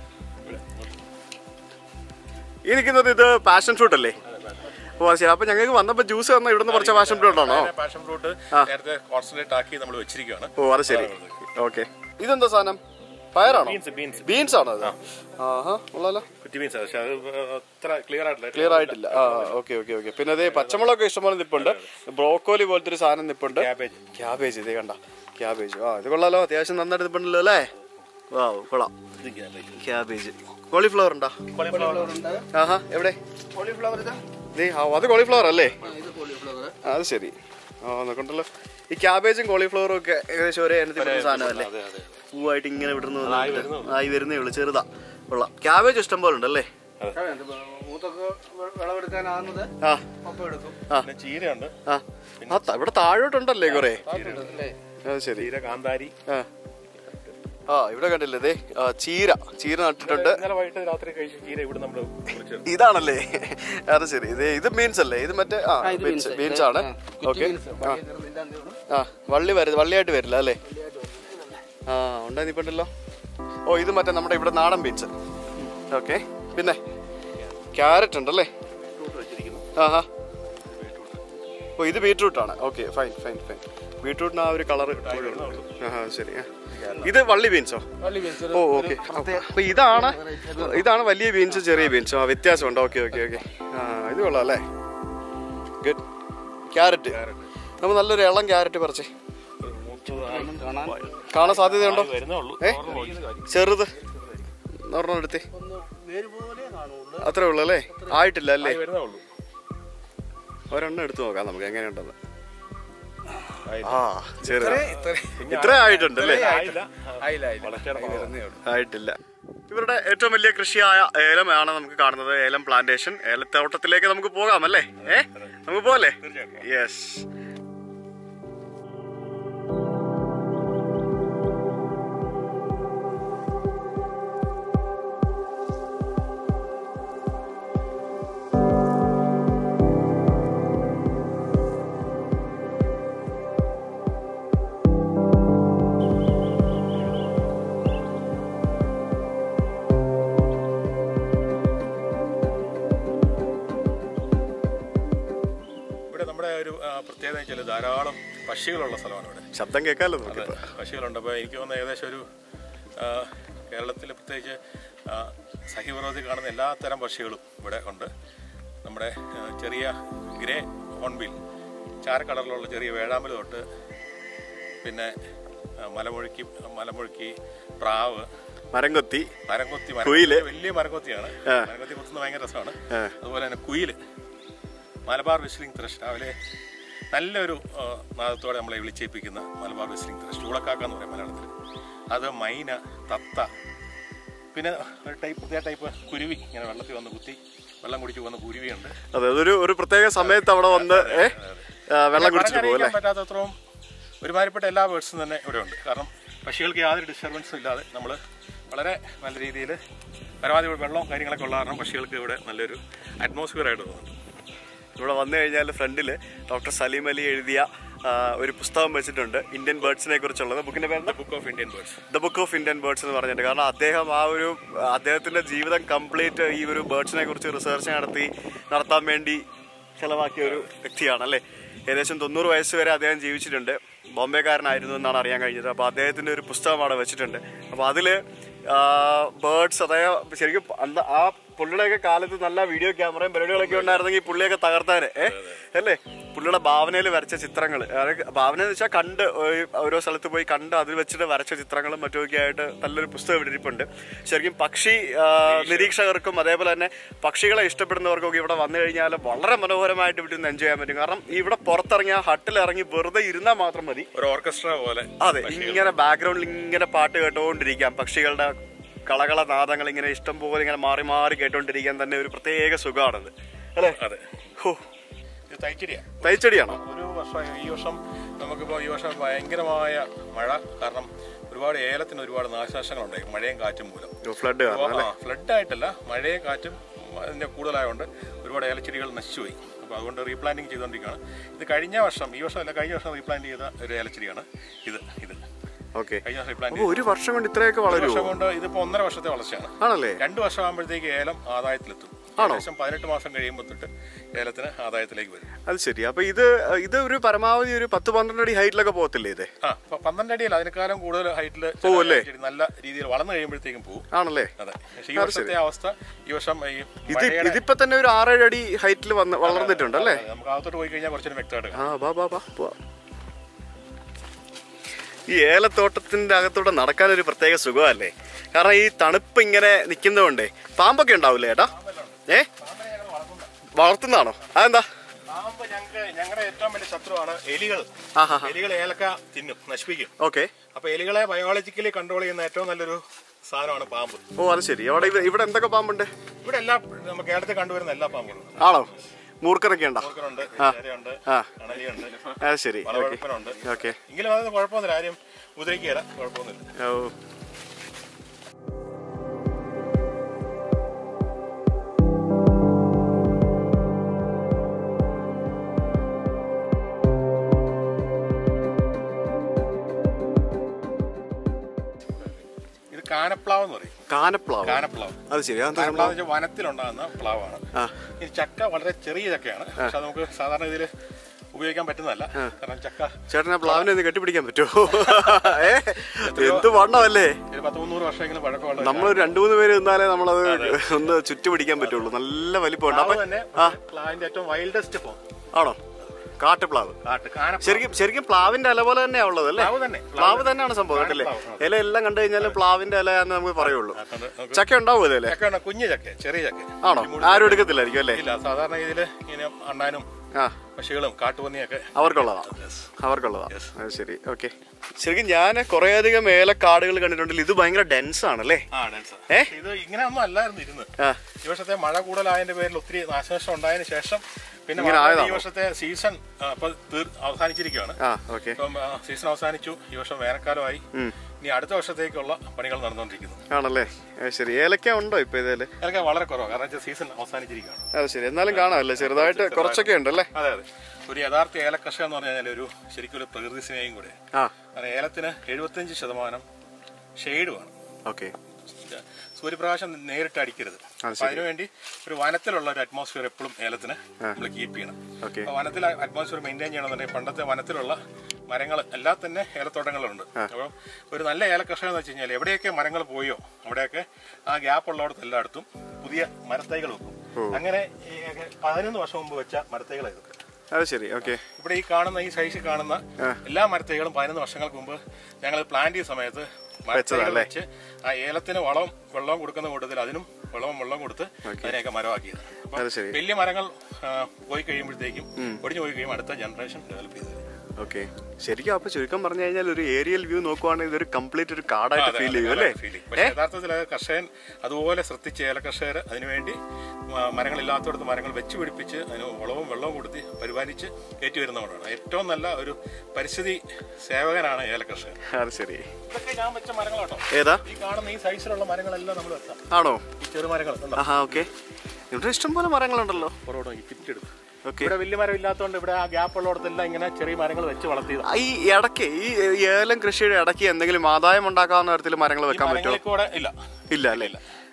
ഈ നിൽക്കുന്നത് ഇത് പാഷൻ ഫ്രൂട്ട് അല്ലേ ഓ അത് ശരി അപ്പൊ ഞങ്ങൾക്ക് വന്നപ്പോ ജ്യൂസ് തന്ന ഇവിടുന്ന് കുറച്ച് പാഷൻ ഫ്രൂട്ട് ആണോ പാഷൻ ഫ്രൂട്ട് നേരത്തെ കോൺസെൻട്രേറ്റ് ആക്കി നമ്മൾ വെച്ചിരിക്കുകയാണ് ഓ അത് ശരി ഓക്കെ ഇതെന്താ സാധനം പയറാണോ ബീൻസ് ബീൻസ് ബീൻസ് ആണോ അത് ആഹാ ഉള്ളല്ലോ കുറ്റി ബീൻസ് പക്ഷെ അത് അത്ര ക്ലിയർ ആയിട്ടില്ല ക്ലിയർ ആയിട്ടില്ല ആ ഓക്കെ ഓക്കെ ഓക്കെ പിന്നെ അതേ പച്ചമുളകൊക്കെ ഇഷ്ടംപോലെ നിപ്പുണ്ട് ബ്രോക്കോലി പോലത്തെ ഒരു സാധനം നിപ്പുണ്ട് Cabbage. ക്യാബേജ് ഇതേ കണ്ട ക്യാബേജ് ആ ഇത് കൊള്ളാലോ അത്യാവശ്യം നന്നായിട്ട് നിപ്പുണ്ടല്ലോ അല്ലേ വാ കൊള്ളാം ക്യാബേജ് കോളിഫ്ലവർ ഉണ്ടോ ആഹാ എവിടെ കോളിഫ്ലവർ ഇതാ ദേ, ആ, അത് കോളിഫ്ലവർ അല്ലേ ആ, ഇത് കോളിഫ്ലവർ ആ, അത് ശരി ആ നോക്കണ്ടല്ലോ ഈ ക്യാബേജും കോളിഫ്ലവറും ഒക്കെ ഏകദേശം ഒരേ ഇനത്തിൽ സാധനമല്ലേ അതെ അതെ പൂവായിട്ട് ഇങ്ങനെ വിടുന്നു ആയി വരുന്നേ ഉള്ളൂ ചെറുതാ കൊള്ളാം ക്യാബേജ് ഇഷ്ടം പോലെ ഉണ്ടല്ലേ മൂത്തൊക്കെ വെ- വിളവെടുക്കാനാകുന്നത് ആ ഒപ്പം എടുക്കും പിന്നെ ചീരയുണ്ട് ആ ആ ത- ഇവിടെ താഴോട്ടുണ്ടല്ലേ കുറെ അല്ലേ അത് ശരി ചീര കാന്താരി ആ ആ ഇവിടെ കണ്ടില്ലേ ദേ ആ, ചീര ചീര നട്ടിട്ടുണ്ട് ഇന്നലെ വൈകിട്ട് രാത്രി കഴിച്ച ചീര ഇവിടെ നമ്മൾ കുറിച്ചെടുത്തു ഇതാണല്ലേ അത് ശരി ഇത് ഇത് ബീൻസ് അല്ലേ ഇത് മറ്റേ ആ ബീൻസ് ബീൻസ് ആണ് ഓക്കെ ആ വള്ളി വരും വള്ളിയായിട്ട് വരില്ല അല്ലേ ആ ഉണ്ടായി നിപ്പുണ്ടല്ലോ ഓ ഇത് മറ്റേ നമ്മുടെ ഇവിടെ നാടൻ ബീൻസ് ഓക്കെ പിന്നെ ക്യാരറ്റ് ഉണ്ടല്ലേ ആഹാ ഓ ഇത് ബീട്രൂട്ട് ആണ് ഓക്കെ ഫൈൻ ഫൈൻ ഫൈൻ ബീട്രൂട്ടിന് ആ ഒരു കളർ ആഹാ ശരി ആ. ഇത് വള്ളി ബീൻസോ ഓ ഓക്കെ അപ്പൊ ഇതാണ് ഇതാണ് വലിയ ബീൻസ് ചെറിയ ബീൻസ് ആ വ്യത്യാസമുണ്ട് ഓക്കെ ഓക്കെ ഓക്കെ ആ ഇത് കൊള്ളാം അല്ലേ ഗുഡ് ക്യാരറ്റ് നമുക്ക് നല്ലൊരു ഇളം ക്യാരറ്റ് പറിച്ചേ കാണാൻ കാണാൻ സാധ്യതയുണ്ടോ വരുന്നേ ഉള്ളൂ ഏ ചെറുത് ഒരെണ്ണം എടുത്തേ വേര് പോലെ കാണുള്ളൂ അത്രേ ഉള്ളൂ അല്ലേ ആയിട്ടില്ല അല്ലേ വരുന്നേ ഉള്ളൂ ഒരെണ്ണം എടുത്തു നോക്കാം നമുക്ക് എങ്ങനെയുണ്ടെന്ന് ആയില്ല. ആ ചെറുത് ഇത്ര ഇത്ര ആയിട്ടുണ്ട് അല്ലേ ആയില്ല ആയില്ല ആയില്ല വരുന്നേ ഉള്ളൂ ആയിട്ടില്ല ഇവരുടെ ഏറ്റവും വലിയ കൃഷിയായ ഏലമാണ് നമുക്ക് കാണുന്നത് ഏലം പ്ലാന്റേഷൻ ഏലത്തോട്ടത്തിലേക്ക് നമുക്ക് പോകാം അല്ലേ ഏ നമുക്ക് പോകല്ലേ യെസ് ഇവിടെ നമ്മുടെ ഒരു ആ, പ്രത്യേകത വെച്ചാൽ ധാരാളം പക്ഷികളുള്ള സ്ഥലമാണ് ഇവിടെ ശബ്ദം കേൾക്കാമല്ലോ നമുക്കിപ്പോ പക്ഷികളുണ്ട് അപ്പോൾ എനിക്ക് തോന്നുന്നു ഏകദേശം ഒരു കേരളത്തിൽ പ്രത്യേകിച്ച് ആ, സഹ്യപർവ്വതത്തിൽ കാണുന്ന എല്ലാ തരം പക്ഷികളും ഇവിടെ ഉണ്ട് നമ്മുടെ ആ, ചെറിയ ഗ്രേ ഹോൺബിൽ ചാര കളറിലുള്ള ചെറിയ വേഴാമ്പൽ തൊട്ട് പിന്നെ ആ, മലമുഴുക്കി മലമുഴുക്കി പ്രാവ് മരംകൊത്തി മരംകൊത്തി കുയില്. മരം വലിയ മരംകൊത്തിയാണ് മരംകൊത്തി കുത്തുന്നത് ഭയങ്കര രസമാണ് ആ. അതുപോലെ തന്നെ കുയില് മലബാർ വിസ്ലിംഗ് ത്രഷ് രാവിലെ നല്ലൊരു ആ, നാദത്തോടെ നമ്മളെ വിളിച്ചേൽപ്പിക്കുന്ന മലബാർ വിസ്ലിംഗ് ത്രഷ് ചൂളക്കാക്ക എന്ന് പറയും മലയാളത്തിൽ അത് മൈന തത്ത പിന്നെ ഒരു ടൈപ്പ് പ്രത്യേക ടൈപ്പ് കുരുവി ഇങ്ങനെ വെള്ളത്തിൽ വന്ന് കുത്തി വെള്ളം കുടിച്ച് പോകുന്ന കുരുവിയുണ്ട് അതെ അതൊരു ഒരു പ്രത്യേക സമയത്ത് അവിടെ വന്ന് ഏ ആ, വെള്ളം കുടിച്ചിട്ട് പോകും അല്ലേ പറഞ്ഞറിയിക്കാൻ പറ്റാത്തത്രയും ഒരുമാതിരിപ്പെട്ട എല്ലാ ബേർഡ്സും തന്നെ ഇവിടെ ഉണ്ട് കാരണം പക്ഷികൾക്ക് യാതൊരു ഡിസ്റ്റർബൻസും ഇല്ലാതെ നമ്മൾ വളരെ നല്ല രീതിയിൽ പരമാവധി ഇവിടെ വെള്ളവും കാര്യങ്ങളൊക്കെ ഉള്ള കാരണം പക്ഷികൾക്ക് ഇവിടെ നല്ലൊരു അറ്റ്മോസ്ഫിയർ ആയിട്ട് തോന്നുന്നു ഇവിടെ വന്നു കഴിഞ്ഞാൽ ഫ്രണ്ടിൽ ഡോക്ടർ സലീം അലി എഴുതിയ ആ, ഒരു പുസ്തകം വെച്ചിട്ടുണ്ട് ഇന്ത്യൻ ബേർഡ്സിനെ കുറിച്ചുള്ളത് ബുക്കിന്റെ പേര് book of Indian birds the book of Indian birds എന്ന് പറഞ്ഞിട്ട് കാരണം അദ്ദേഹം ആ ഒരു അദ്ദേഹത്തിന്റെ ജീവിതം കംപ്ലീറ്റ് ഈ ഒരു ബേർഡ്സിനെ കുറിച്ച് റിസർച്ച് നടത്തി നടത്താൻ വേണ്ടി ചെലവാക്കിയ ഒരു വ്യക്തിയാണ് അല്ലേ ഏകദേശം തൊണ്ണൂറ് വയസ്സ് വരെ അദ്ദേഹം ജീവിച്ചിട്ടുണ്ട് ബോംബെക്കാരനായിരുന്നു എന്നാണ് അറിയാൻ കഴിഞ്ഞത് അപ്പോൾ അദ്ദേഹത്തിന്റെ ഒരു പുസ്തകം അവിടെ വെച്ചിട്ടുണ്ട് അപ്പോൾ അതിൽ ബേർഡ്സ് അതായത് ശരിക്കും അന്ന് ആ പുള്ളിയുടെയൊക്കെ കാലത്ത് നല്ല വീഡിയോ ക്യാമറയും പരിപാടികളൊക്കെ ഉണ്ടായിരുന്നെങ്കിൽ പുള്ളിയൊക്കെ തകർത്താനെ ഏ അല്ലേ പുള്ളിയുടെ ഭാവനയിൽ വരച്ച ചിത്രങ്ങൾ അതായത് ഭാവന എന്ന് വെച്ചാൽ കണ്ട് ഓ- ഓരോ സ്ഥലത്ത് പോയി കണ്ട് അതിൽ വെച്ചിട്ട് വരച്ച ചിത്രങ്ങളും മറ്റുമൊക്കെ ആയിട്ട് നല്ലൊരു പുസ്തകം ഇവിടെ ഇരിപ്പുണ്ട് ശരിക്കും പക്ഷി ആ, നിരീക്ഷകർക്കും അതേപോലെ തന്നെ പക്ഷികളെ ഇഷ്ടപ്പെടുന്നവർക്കൊക്കെ ഇവിടെ വന്നു കഴിഞ്ഞാൽ വളരെ മനോഹരമായിട്ട് ഇവിടെ നിന്ന് എൻജോയ് ചെയ്യാൻ പറ്റും കാരണം ഇവിടെ പുറത്തിറങ്ങി ആ ഹട്ടിൽ ഇറങ്ങി വെറുതെ ഇരുന്നാൽ മാത്രം മതി ഒരു ഓർക്കസ്ട്ര പോലെ അതെ ഇങ്ങനെ ബാക്ക്ഗ്രൗണ്ടിൽ ഇങ്ങനെ പാട്ട് കേട്ടുകൊണ്ടിരിക്കാം പക്ഷികളുടെ കളകള നാദങ്ങൾ ഇങ്ങനെ ഇഷ്ടം പോലെ ഇങ്ങനെ മാറി മാറി കേട്ടോണ്ടിരിക്കാൻ തന്നെ ഒരു പ്രത്യേക സുഖമാണത് അല്ലേ അതെ ഹോ ഇത് തൈച്ചെടിയാ തൈച്ചെടിയാണോ ഒരു വർഷം ഈ വർഷം നമുക്കിപ്പോൾ ഈ വർഷം ഭയങ്കരമായ മഴ കാരണം ഒരുപാട് ഏലത്തിന് ഒരുപാട് നാശനഷ്ടങ്ങളുണ്ടായി മഴയും കാറ്റും മൂലം ഫ്ലഡ് കാരണം ഫ്ലഡ് ആയിട്ടല്ല മഴയും കാറ്റും അതിൻ്റെ കൂടുതലായതുകൊണ്ട് ഒരുപാട് ഏലച്ചെടികൾ നശിച്ചുപോയി അപ്പോൾ അതുകൊണ്ട് റീപ്ലാന്റിങ് ചെയ്തുകൊണ്ടിരിക്കുകയാണ് ഇത് കഴിഞ്ഞ വർഷം ഈ വർഷം അല്ല കഴിഞ്ഞ വർഷം റീപ്ലാന്റ് ചെയ്ത ഒരു ഏലച്ചെടിയാണ് ഇത് ഇത് ഓക്കെ കഴിഞ്ഞ വർഷം റീപ്ലാന്റ് അപ്പൊ ഒരു വർഷം കൊണ്ട് ഇത്രയൊക്കെ ഒരു വളരുമോ വർഷം കൊണ്ട് ഇതിപ്പോൾ ഒന്നര വർഷത്തെ വളർച്ചയാണ് ആണല്ലേ രണ്ട് വർഷം ആകുമ്പോഴത്തേക്ക് ഏലം ആദായത്തിലെത്തും ഏകദേശം പതിനെട്ട് മാസം കഴിയുമ്പോൾ തൊട്ട് ഏലത്തിന് ആദായത്തിലേക്ക് വരും അത് ശരി അപ്പൊ ഇത് ഇത് ഒരു പരമാവധി ഒരു പത്ത് പന്ത്രണ്ട് അടി ഹൈറ്റിലൊക്കെ പോകത്തില്ലേ ഇത് ആ പ- പന്ത്രണ്ട് അടിയല്ല അതിനേക്കാളും കൂടുതൽ ഹൈറ്റിൽ പോവല്ലേ? നല്ല രീതിയിൽ വളർന്നു കഴിയുമ്പോഴത്തേക്കും പോകും ആണല്ലേ അതെ പക്ഷേ ഈ വർഷത്തെ അവസ്ഥ ഈ വർഷം ഈ ഇത് മഴയുടെ ഇതിപ്പോ തന്നെ ഒരു ആറേഴ് അടി ഹൈറ്റിൽ വന്ന് വളർന്നിട്ടുണ്ട് അല്ലേ നമുക്ക് അകത്തോട്ട് പോയി കഴിഞ്ഞാൽ കുറച്ചൊരു വ്യക്തമായിട്ട് കാണാം ആ ബാ ബാ ബാ പോവാ ഈ ഏലത്തോട്ടത്തിന്റെ അകത്തൂടെ നടക്കാൻ ഒരു പ്രത്യേക സുഖമല്ലേ കാരണം ഈ തണുപ്പ് ഇങ്ങനെ നിൽക്കുന്നതുകൊണ്ടേ പാമ്പൊക്കെ ഉണ്ടാവില്ലേ ഏട്ടാ ഏ വളർത്തുന്നതാണോ അതെന്താ പാമ്പ് ഞങ്ങൾക്ക് ഞങ്ങളുടെ ഏറ്റവും വലിയ ശത്രുവാണ് എലികൾ ആ ഹാ എലികൾ ഏലക്ക തിന്നും നശിപ്പിക്കും ഓക്കെ അപ്പൊ എലികളെ ബയോളജിക്കലി കൺട്രോൾ ചെയ്യുന്ന ഏറ്റവും നല്ലൊരു സാധനമാണ് പാമ്പ് ഓ അത് ശരി അവിടെ ഇവ- ഇവിടെ എന്തൊക്കെ പാമ്പുണ്ട് ഇവിടെ എല്ലാ നമുക്ക് കേരളത്തിൽ കണ്ടുവരുന്ന എല്ലാ പാമ്പുകളും ആണോ മൂർക്കനൊക്കെ ഉണ്ടോ മൂർക്കനുണ്ട് ചേരയുണ്ട് ആ. അണലിയുണ്ട് അത് ശരി ഓക്കെ വളവഴുപ്പനുണ്ട് ഓക്കെ എങ്കിലും അതൊന്നും കുഴപ്പമൊന്നുമില്ല ആരും ഉപദ്രവിക്കുകയില്ല കുഴപ്പമൊന്നുമില്ല ഓ ഇത് കാനപ്ലാവ് എന്ന് പറയും കാനപ്ലാവ് കാനപ്ലാവ് അത് ശരി അതെന്താ കാനപ്ലാവ് എന്ന് വെച്ചാൽ വനത്തിലുണ്ടാകുന്ന പ്ലാവാണ് ആ ഈ ചക്ക വളരെ ചെറിയ ചക്കയാണ് പക്ഷെ അത് നമുക്ക് സാധാരണ ഇതിൽ ഉപയോഗിക്കാൻ പറ്റുന്നതല്ല കാരണം ചക്ക ചേട്ടനെ പ്ലാവിനെ ഒന്ന് കെട്ടിപ്പിടിക്കാൻ പറ്റുമോ ഏ എന്ത് വണ്ണമല്ലേ ഒരു പത്ത് മുന്നൂറ് വർഷമെങ്കിലും പഴക്കമുള്ള നമ്മൾ രണ്ടു മൂന്ന് പേര് നിന്നാലേ നമ്മളത് ഒന്ന് ചുറ്റി പിടിക്കാൻ പറ്റുള്ളൂ നല്ല വലിപ്പമുണ്ട് പ്ലാവ് അപ്പൊ തന്നെ പ്ലാവിന്റെ ഏറ്റവും വൈൽഡസ്റ്റ് ഫോം ആണോ കാട്ടുപ്ലാവ് കാട്ട് കാനപ്ലാവ് ശരിക്കും ശരിക്കും പ്ലാവിന്റെ ഇല പോലെ തന്നെയാ ഉള്ളത് അല്ലേ പ്ലാവ് തന്നെ പ്ലാവ് തന്നെയാണ് സംഭവം കേട്ടല്ലേ ഇല എല്ലാം കണ്ടു കഴിഞ്ഞാൽ പ്ലാവിന്റെ ഇല എന്ന് നമുക്ക് പറയുള്ളൂ അത് നമുക്ക് ചക്ക ഉണ്ടാവും അല്ലേ ചക്കയാണ് കുഞ്ഞു ചക്ക ചെറിയ ചക്ക ആണോ ആരും എടുക്കത്തില്ലായിരിക്കും അല്ലേ ഇല്ല സാധാരണ ഇതിൽ ഇങ്ങനെ അണ്ണാനും ആ പക്ഷികളും കാട്ടുപന്നിയൊക്കെ അവർക്കുള്ളതാ അവർക്കുള്ളതാ അത് ശരി ഓക്കെ ശരിക്കും ഞാൻ കുറേ അധികം ഏലക്കാടുകൾ കണ്ടിട്ടുണ്ടെങ്കിൽ ഇത് ഭയങ്കര ഡെൻസ് ആണല്ലേ ആ ഡാൻസ് ഏ? ഇത് ഇങ്ങനെ ഒന്നും അല്ലായിരുന്നു ഇരുന്ന് ആ ഈ വർഷത്തെ മഴ കൂടുതലായതിന്റെ പേരിൽ ഒത്തിരി നാശനഷ്ടം ഉണ്ടായതിനു ശേഷം പിന്നെ ഇങ്ങനെ മാത്രമല്ല, ഈ ആയതാണോ? വർഷത്തെ സീസൺ അപ്പൊ തീർ അവസാനിച്ചിരിക്കുകയാണ് ആ ഓക്കെ ഇപ്പം ആ, സീസൺ അവസാനിച്ചു ഈ വർഷം വേനൽക്കാലമായി ഇനി അടുത്ത വർഷത്തേക്കുള്ള പണികൾ നടന്നുകൊണ്ടിരിക്കുന്നു ആണല്ലേ അത് ശരി ഏലക്ക ഉണ്ടോ ഇപ്പൊ ഇതില് അതൊക്കെ വളരെ കുറവാണ് കാരണം വെച്ചാൽ സീസൺ അവസാനിച്ചിരിക്കുകയാണ് അത് ശരി എന്നാലും കാണാമല്ലേ ചെറുതായിട്ട് കുറച്ചൊക്കെ ഉണ്ടല്ലേ അതെ അതെ ഒരു യഥാർത്ഥ ഏലകർഷക എന്ന് പറഞ്ഞു കഴിഞ്ഞാൽ ഒരു ശരിക്കും ഒരു പ്രകൃതി സ്നേഹം കൂടെ ആ കാരണം ഏലത്തിന് എഴുപത്തഞ്ച് ശതമാനം ഷെയ്ഡുമാണ് ഓക്കെ സൂര്യപ്രകാശം നേരിട്ട് അടിക്കരുത് അപ്പൊ അതിനുവേണ്ടി ഒരു വനത്തിലുള്ള ഒരു അറ്റ്മോസ്ഫിയർ എപ്പോഴും ഏലത്തിന് നമ്മൾ കീപ്പ് ചെയ്യണം ഓക്കെ അപ്പൊ വനത്തിൽ അറ്റ്മോസ്ഫിയർ മെയിൻറ്റെയിൻ ചെയ്യണമെന്നുണ്ടെങ്കിൽ പണ്ടത്തെ വനത്തിലുള്ള മരങ്ങൾ എല്ലാം തന്നെ ഏലത്തോട്ടങ്ങളുണ്ട് അപ്പോൾ ഒരു നല്ല ഏലകർഷകം എന്ന് വെച്ച് കഴിഞ്ഞാൽ എവിടെയൊക്കെ മരങ്ങൾ പോയോ അവിടെയൊക്കെ ആ ഗ്യാപ്പ് ഉള്ളിടത്ത് എല്ലായിടത്തും പുതിയ മരത്തൈകൾ വെക്കും അങ്ങനെ ഈ പതിനൊന്ന് വർഷം മുമ്പ് വെച്ച മരത്തൈകൾ ഇതൊക്കെ അത് ശരി ഓക്കെ ഇവിടെ ഈ കാണുന്ന ഈ സൈസിൽ കാണുന്ന എല്ലാ മരത്തൈകളും പതിനൊന്ന് വർഷങ്ങൾക്ക് മുമ്പ് ഞങ്ങൾ പ്ലാന്റ് ചെയ്ത സമയത്ത് മരത്തൈകൾ വെച്ച് ആ ഏലത്തിന് വളവും വെള്ളവും കൊടുക്കുന്ന കൂട്ടത്തിൽ അതിനും വെള്ളവും വെള്ളവും കൊടുത്ത് അതിനെയൊക്കെ മരമാക്കിയത് അപ്പൊ അത് ശരി വലിയ മരങ്ങൾ ആ, പോയി കഴിയുമ്പോഴത്തേക്കും ഒടിഞ്ഞു പോയി കഴിയുമ്പോൾ അടുത്ത ജനറേഷൻ ഡെവലപ്പ് ചെയ്തത് ഓക്കെ ശരിക്കും അപ്പൊ ചുരുക്കം പറഞ്ഞു കഴിഞ്ഞാൽ ഒരു ഏരിയൽ വ്യൂ നോക്കുവാണെങ്കിൽ ഇതൊരു കംപ്ലീറ്റ് ഒരു കാടായിട്ട് ഫീൽ ചെയ്യും അല്ലേ പക്ഷേ യഥാർത്ഥത്തിൽ അത് കർഷകൻ അതുപോലെ ശ്രദ്ധിച്ച് ഏല കർഷകർ അതിനുവേണ്ടി മ- മരങ്ങളില്ലാത്തടത്ത് മരങ്ങൾ വെച്ച് പിടിപ്പിച്ച് അതിന് വളവും വെള്ളവും കൊടുത്ത് പരിപാലിച്ച് കയറ്റി വരുന്നവരാണ് ഏറ്റവും നല്ല ഒരു പരിസ്ഥിതി സേവകനാണ് ഏല കർഷകൻ അത് ശരി ഇതൊക്കെ ഞാൻ വെച്ച മരങ്ങളാട്ടോ ഏതാ ഈ കാണുന്ന ഈ സൈസിലുള്ള മരങ്ങളെല്ലാം നമ്മൾ വെക്കാം ആണോ ഈ ചെറു മരങ്ങൾ കണ്ടോ? ആഹാ ഓക്കെ ഇവിടെ ഇഷ്ടംപോലെ മരങ്ങളുണ്ടല്ലോ പുറകോട്ട് നോക്കി പിറ്റെടുക്കും ഓക്കെ ഇവിടെ വലിയ മരം ഇല്ലാത്തതുകൊണ്ട് ഇവിടെ ആ ഗ്യാപ്പ് ഉള്ളിടത്തെല്ലാം ഇങ്ങനെ ചെറിയ മരങ്ങൾ വെച്ച് വളർത്തിയതാണ് ഈ ഇടയ്ക്ക് ഈ ഏലം കൃഷിയുടെ ഇടയ്ക്ക് എന്തെങ്കിലും ആദായം ഉണ്ടാക്കാവുന്ന തരത്തിൽ മരങ്ങൾ വെക്കാൻ പറ്റുമോ മരങ്ങളിൽ കൂടെ ഇല്ല ഇല്ല അല്ലേ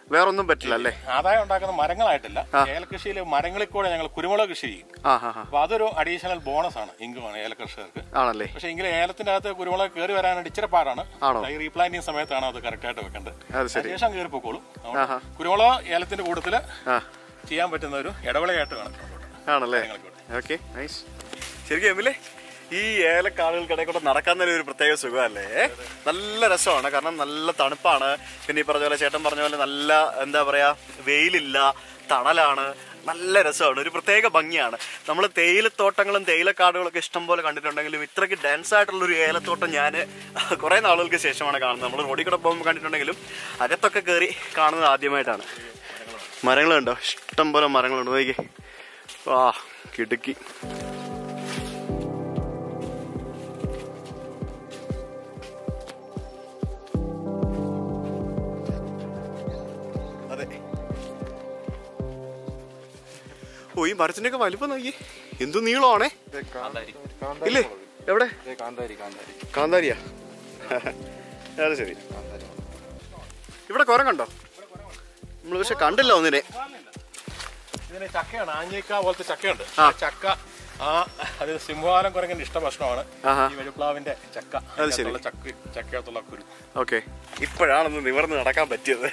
വേറൊന്നും പറ്റില്ല അല്ലേ ആദായം ഉണ്ടാക്കുന്ന മരങ്ങളായിട്ടില്ല ഏലകൃഷിയിൽ മരങ്ങളിൽ കൂടെ ഞങ്ങൾ കുരുമുളക് കൃഷി ചെയ്യും ആ ഹാ ഹാ അപ്പൊ അതൊരു അഡീഷണൽ ബോണസ് ആണ് ഇൻകമാണ് ഏല കർഷകർക്ക് ആണല്ലേ പക്ഷെ എങ്കിലും ഏലത്തിന്റെ അകത്ത് കുരുമുളക് കയറി വരാനായിട്ട് ഇച്ചിരി പാടാണ് ആണോ? ഈ റീപ്ലാന്റിങ് സമയത്താണ് അത് കറക്റ്റ് ആയിട്ട് വെക്കേണ്ടത് അത് ശരി അതിനുശേഷം കയറി പോക്കോളും അതുകൊണ്ട് കുരുമുളക് ഏലത്തിന്റെ കൂട്ടത്തില് ആ ചെയ്യാൻ പറ്റുന്ന ഒരു ഇടവിളയായിട്ട് കണക്കുണ്ട് ആണല്ലേ ഓക്കെ നൈസ് ശരിക്കും എമിലെ ഈ ഏലക്കാടുകൾക്കിടയിൽ കൂടെ നടക്കാൻ തന്നെ ഒരു പ്രത്യേക സുഖമല്ലേ നല്ല രസമാണ് കാരണം നല്ല തണുപ്പാണ് പിന്നെ ഈ പറഞ്ഞ പോലെ ചേട്ടൻ പറഞ്ഞ പോലെ നല്ല എന്താ പറയാ വെയിലില്ല തണലാണ് നല്ല രസമാണ് ഒരു പ്രത്യേക ഭംഗിയാണ് നമ്മൾ തേയിലത്തോട്ടങ്ങളും തേയിലക്കാടുകളൊക്കെ ഇഷ്ടം പോലെ കണ്ടിട്ടുണ്ടെങ്കിലും ഇത്രയ്ക്ക് ഡാൻസ് ആയിട്ടുള്ള ഒരു ഏലത്തോട്ടം ഞാൻ കുറേ നാളുകൾക്ക് ശേഷമാണ് കാണുന്നത് നമ്മൾ റോഡിൽ കൂടെ പോകുമ്പോൾ കണ്ടിട്ടുണ്ടെങ്കിലും അകത്തൊക്കെ കയറി കാണുന്നത് ആദ്യമായിട്ടാണ് മരങ്ങളുണ്ടോ ഇഷ്ടം പോലെ മരങ്ങളുണ്ട് നോക്കി ആ കിടുക്കി അതെ ഓ ഈ മരത്തിന്റെയൊക്കെ വലിപ്പം നോക്കി എന്തു നീളമാണേ ഇല്ലേ എവിടെ കാന്താരി കാന്താരി കാന്താരിയാ അത് ശരി ഇവിടെ കുരം കണ്ടോ നമ്മൾ പക്ഷെ കണ്ടില്ല ഒന്നിനെ ഇതിന് ചക്കയാണ് ആഞ്ഞിക്ക പോലത്തെ ചക്കയുണ്ട് ആ. ആ ചക്ക ആ അത് സിംഹവാലം കുരങ്ങന്റെ ഇഷ്ട ഭക്ഷണമാണ് ആഹാ. ഈ വെഴുപ്ലാവിന്റെ ചക്ക അത് ശരി. അതിനകത്തുള്ള ചക്ക ചക്കയകത്തുള്ള കുരു ഓക്കെ ഇപ്പോഴാണൊന്ന് നിവർന്ന് നടക്കാൻ പറ്റിയത്